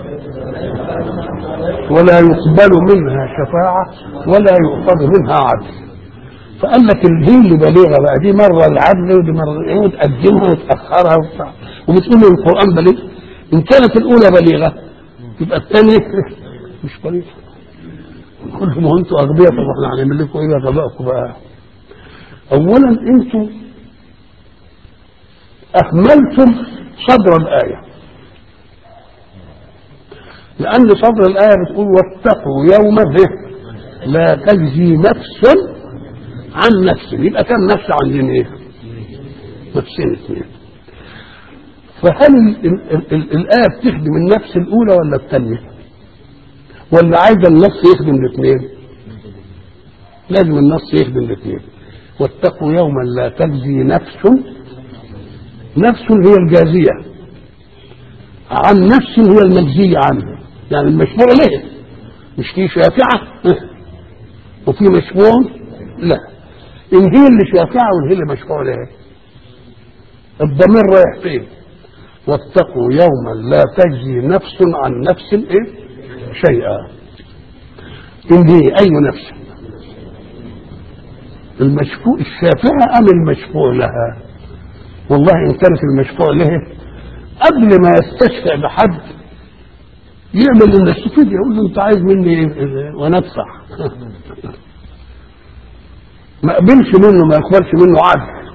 ولا يقبل منها شفاعة ولا يؤخذ منها عدل فقال لك هي اللي بليغه بقى دي مره العدل ودي مره ايه وتقدمها وتاخرها وبتاع وبتقول ان القران بليغ ان كانت الاولى بليغه يبقى الثانيه مش بليغه كل ما انتوا اغبياء طب احنا هنعمل لكم ايه بقى غبائكم بقى اولا انتوا اهملتم صدر الايه لان صدر الايه بتقول واتقوا يوما لا تجزي نفس عن نفس يبقى كم نفس عندنا ايه نفسين اثنين فهل ال- ال- ال- الآية بتخدم النفس الأولى ولا الثانية؟ ولا عايزة النفس يخدم الاثنين؟ لازم النص يخدم الاثنين واتقوا يوما لا تجزي نفس نفس هي الجازية عن نفس هي المجزية عنه يعني المشفوع له مش في شافعة وفي مشفوع لا إن هي اللي شافعة وإن هي اللي مشفوع لها الضمير رايح فين واتقوا يوما لا تجزي نفس عن نفس ايه شيئا إن هي أي نفس المشفوع الشافعة أم المشفوع لها والله إن كانت المشفوع له قبل ما يستشفع بحد يعمل اللي يستفيد يقول له انت عايز مني ايه وانا ادفع ما قبلش منه ما يقبلش منه عدل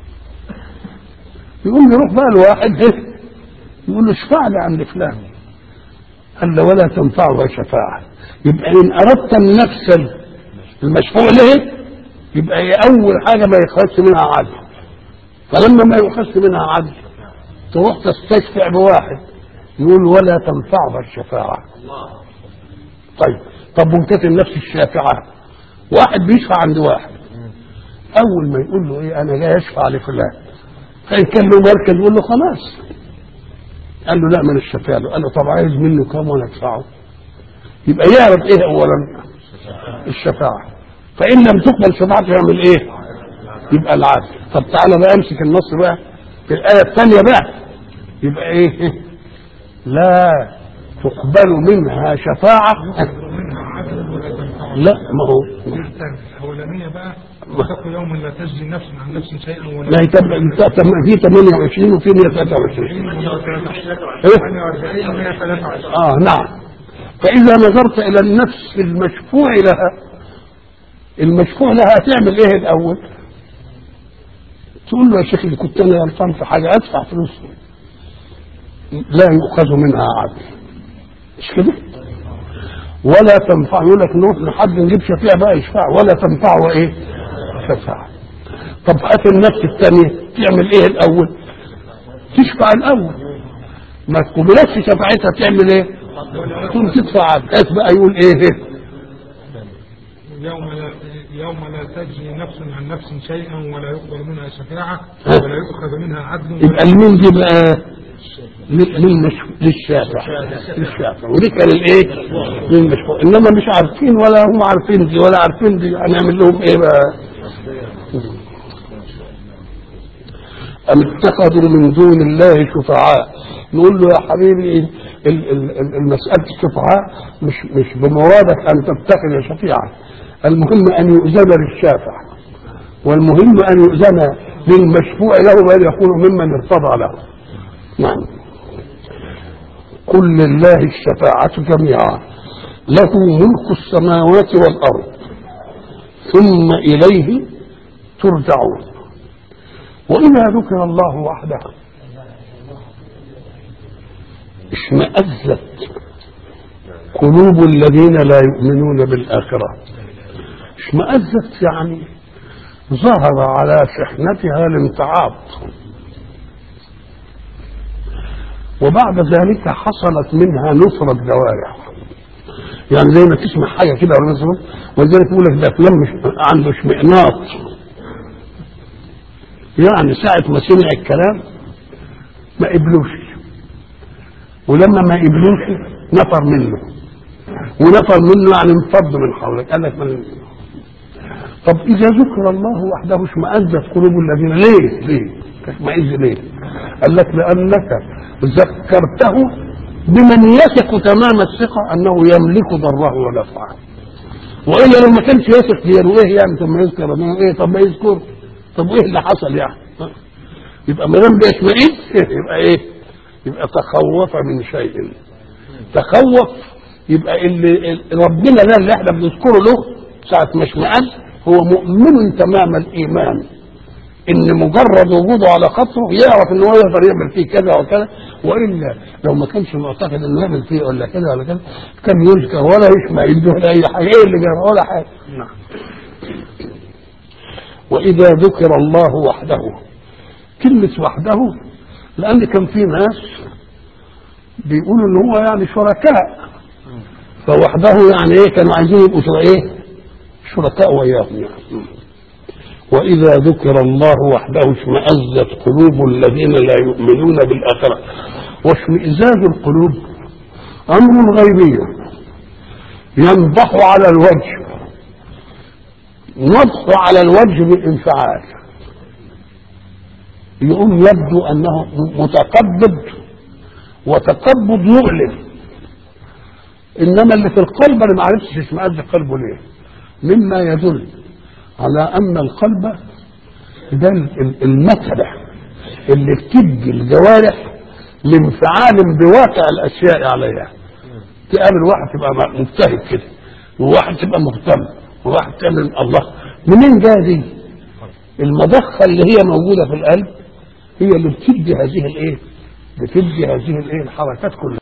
يقوم يروح بقى لواحد ايه يقول له اشفع لي عند فلان قال له ولا تنفعه شفاعة يبقى ان اردت النفس المشفوع له يبقى هي اول حاجة ما يخلص منها عدل فلما ما يخلص منها عدل تروح تستشفع بواحد يقول ولا تنفعه الشفاعة طيب طب وانت النفس الشافعة واحد بيشفع عند واحد اول ما يقول له ايه انا جاي اشفع لفلان فان كان له مركز يقول له خلاص قال له لا من الشفاعة له قال له طب عايز منه كم وانا ادفعه يبقى يعرف ايه اولا الشفاعة فان لم تقبل شفاعته يعمل ايه يبقى العدل طب تعالى بقى امسك النص بقى في الايه الثانيه بقى يبقى ايه لا تقبل منها شفاعة لا ما هو الأولانية بقى واتقوا يوما لا تجزي نفس عن نفس شيئا ولا لا يتم في 28 وفي 123 48 123 اه نعم فإذا نظرت إلى النفس المشفوع لها المشفوع لها هتعمل إيه الأول؟ تقول له يا شيخ اللي كنت أنا غلطان في حاجة أدفع فلوس لا يؤخذ منها عدل مش كده؟ ولا تنفع يقول لك نروح لحد نجيب شفيع بقى يشفع ولا تنفعه ايه؟ شفاعة طب هات النفس الثانية تعمل ايه الأول؟ تشفع الأول ما تقبلتش شفاعتها تعمل ايه؟ تقوم تدفع عبد بقى يقول ايه؟ يوم لا يوم لا تجزي نفس عن نفس شيئا ولا يقبل منها شفاعة ولا يؤخذ منها عدل ولا يبقى المين دي بقى للمش... للشافع للشافع ودي كان الايه؟ للمشفوع انما مش عارفين ولا هم عارفين دي ولا عارفين دي هنعمل لهم ايه بقى؟ أم اتخذوا من دون الله شفعاء نقول له يا حبيبي ال- ال- ال- المسألة الشفعاء مش مش بمرادك أن تتخذ شفيعا المهم أن يؤذن للشافع والمهم أن يؤذن للمشفوع له بأن يكون ممن ارتضى له نعم قل لله الشفاعة جميعا له ملك السماوات والأرض ثم إليه ترجعون وإذا ذكر الله وحده اشمأزت قلوب الذين لا يؤمنون بالآخرة اشمأزت يعني ظهر على شحنتها الامتعاض وبعد ذلك حصلت منها نصرة جوارح يعني زي ما تسمع حاجة كده ولا مثلا ولذلك يقول لك ده فلان مش عنده اشمئناط يعني ساعة ما سمع الكلام ما قبلوش ولما ما قبلوش نفر منه ونفر منه يعني انفض من حولك قال لك من طب إذا ذكر الله وحده اشمأزت قلوب الذين ليه؟ ليه؟ تشمئز ليه؟ قال لك لأنك ذكرته بمن يثق تمام الثقة أنه يملك ضره ونفعه وإلا لو ما كانش يثق دي إيه يعني ثم يذكر أنه إيه طب ما يذكر طب إيه اللي حصل يعني؟ يبقى ما دام بيشمئز يبقى إيه؟ يبقى تخوف من شيء تخوف يبقى اللي ربنا ده اللي احنا بنذكره له ساعة ما اشمئز هو مؤمن تمام الإيمان ان مجرد وجوده على خطره يعرف ان هو يقدر يعمل فيه كذا وكذا والا لو ما كانش معتقد انه يعمل فيه ولا كذا ولا كذا كان يذكر ولا يسمع يده ولا اي حاجه ايه اللي جرى ولا حاجه نعم واذا ذكر الله وحده كلمه وحده لان كان في ناس بيقولوا ان هو يعني شركاء فوحده يعني ايه كانوا عايزين يبقوا شر- ايه شركاء وياهم يعني وإذا ذكر الله وحده اشمأزت قلوب الذين لا يؤمنون بالآخرة واشمئزاز القلوب امر غيبي ينضح على الوجه نضح على الوجه بالانفعال يقوم يبدو انه متقبض وتقبض يؤلم انما اللي في القلب انا ما عرفتش اشمئز قلبه ليه مما يدل على ان القلب ده المكنه اللي بتدي الجوارح لانفعال بواقع الاشياء عليها تقابل واحد تبقى مجتهد كده وواحد تبقى مهتم وواحد تعمل الله منين جايه دي؟ المضخه اللي هي موجوده في القلب هي اللي بتدي هذه الايه؟ بتدي هذه الايه؟ الحركات كلها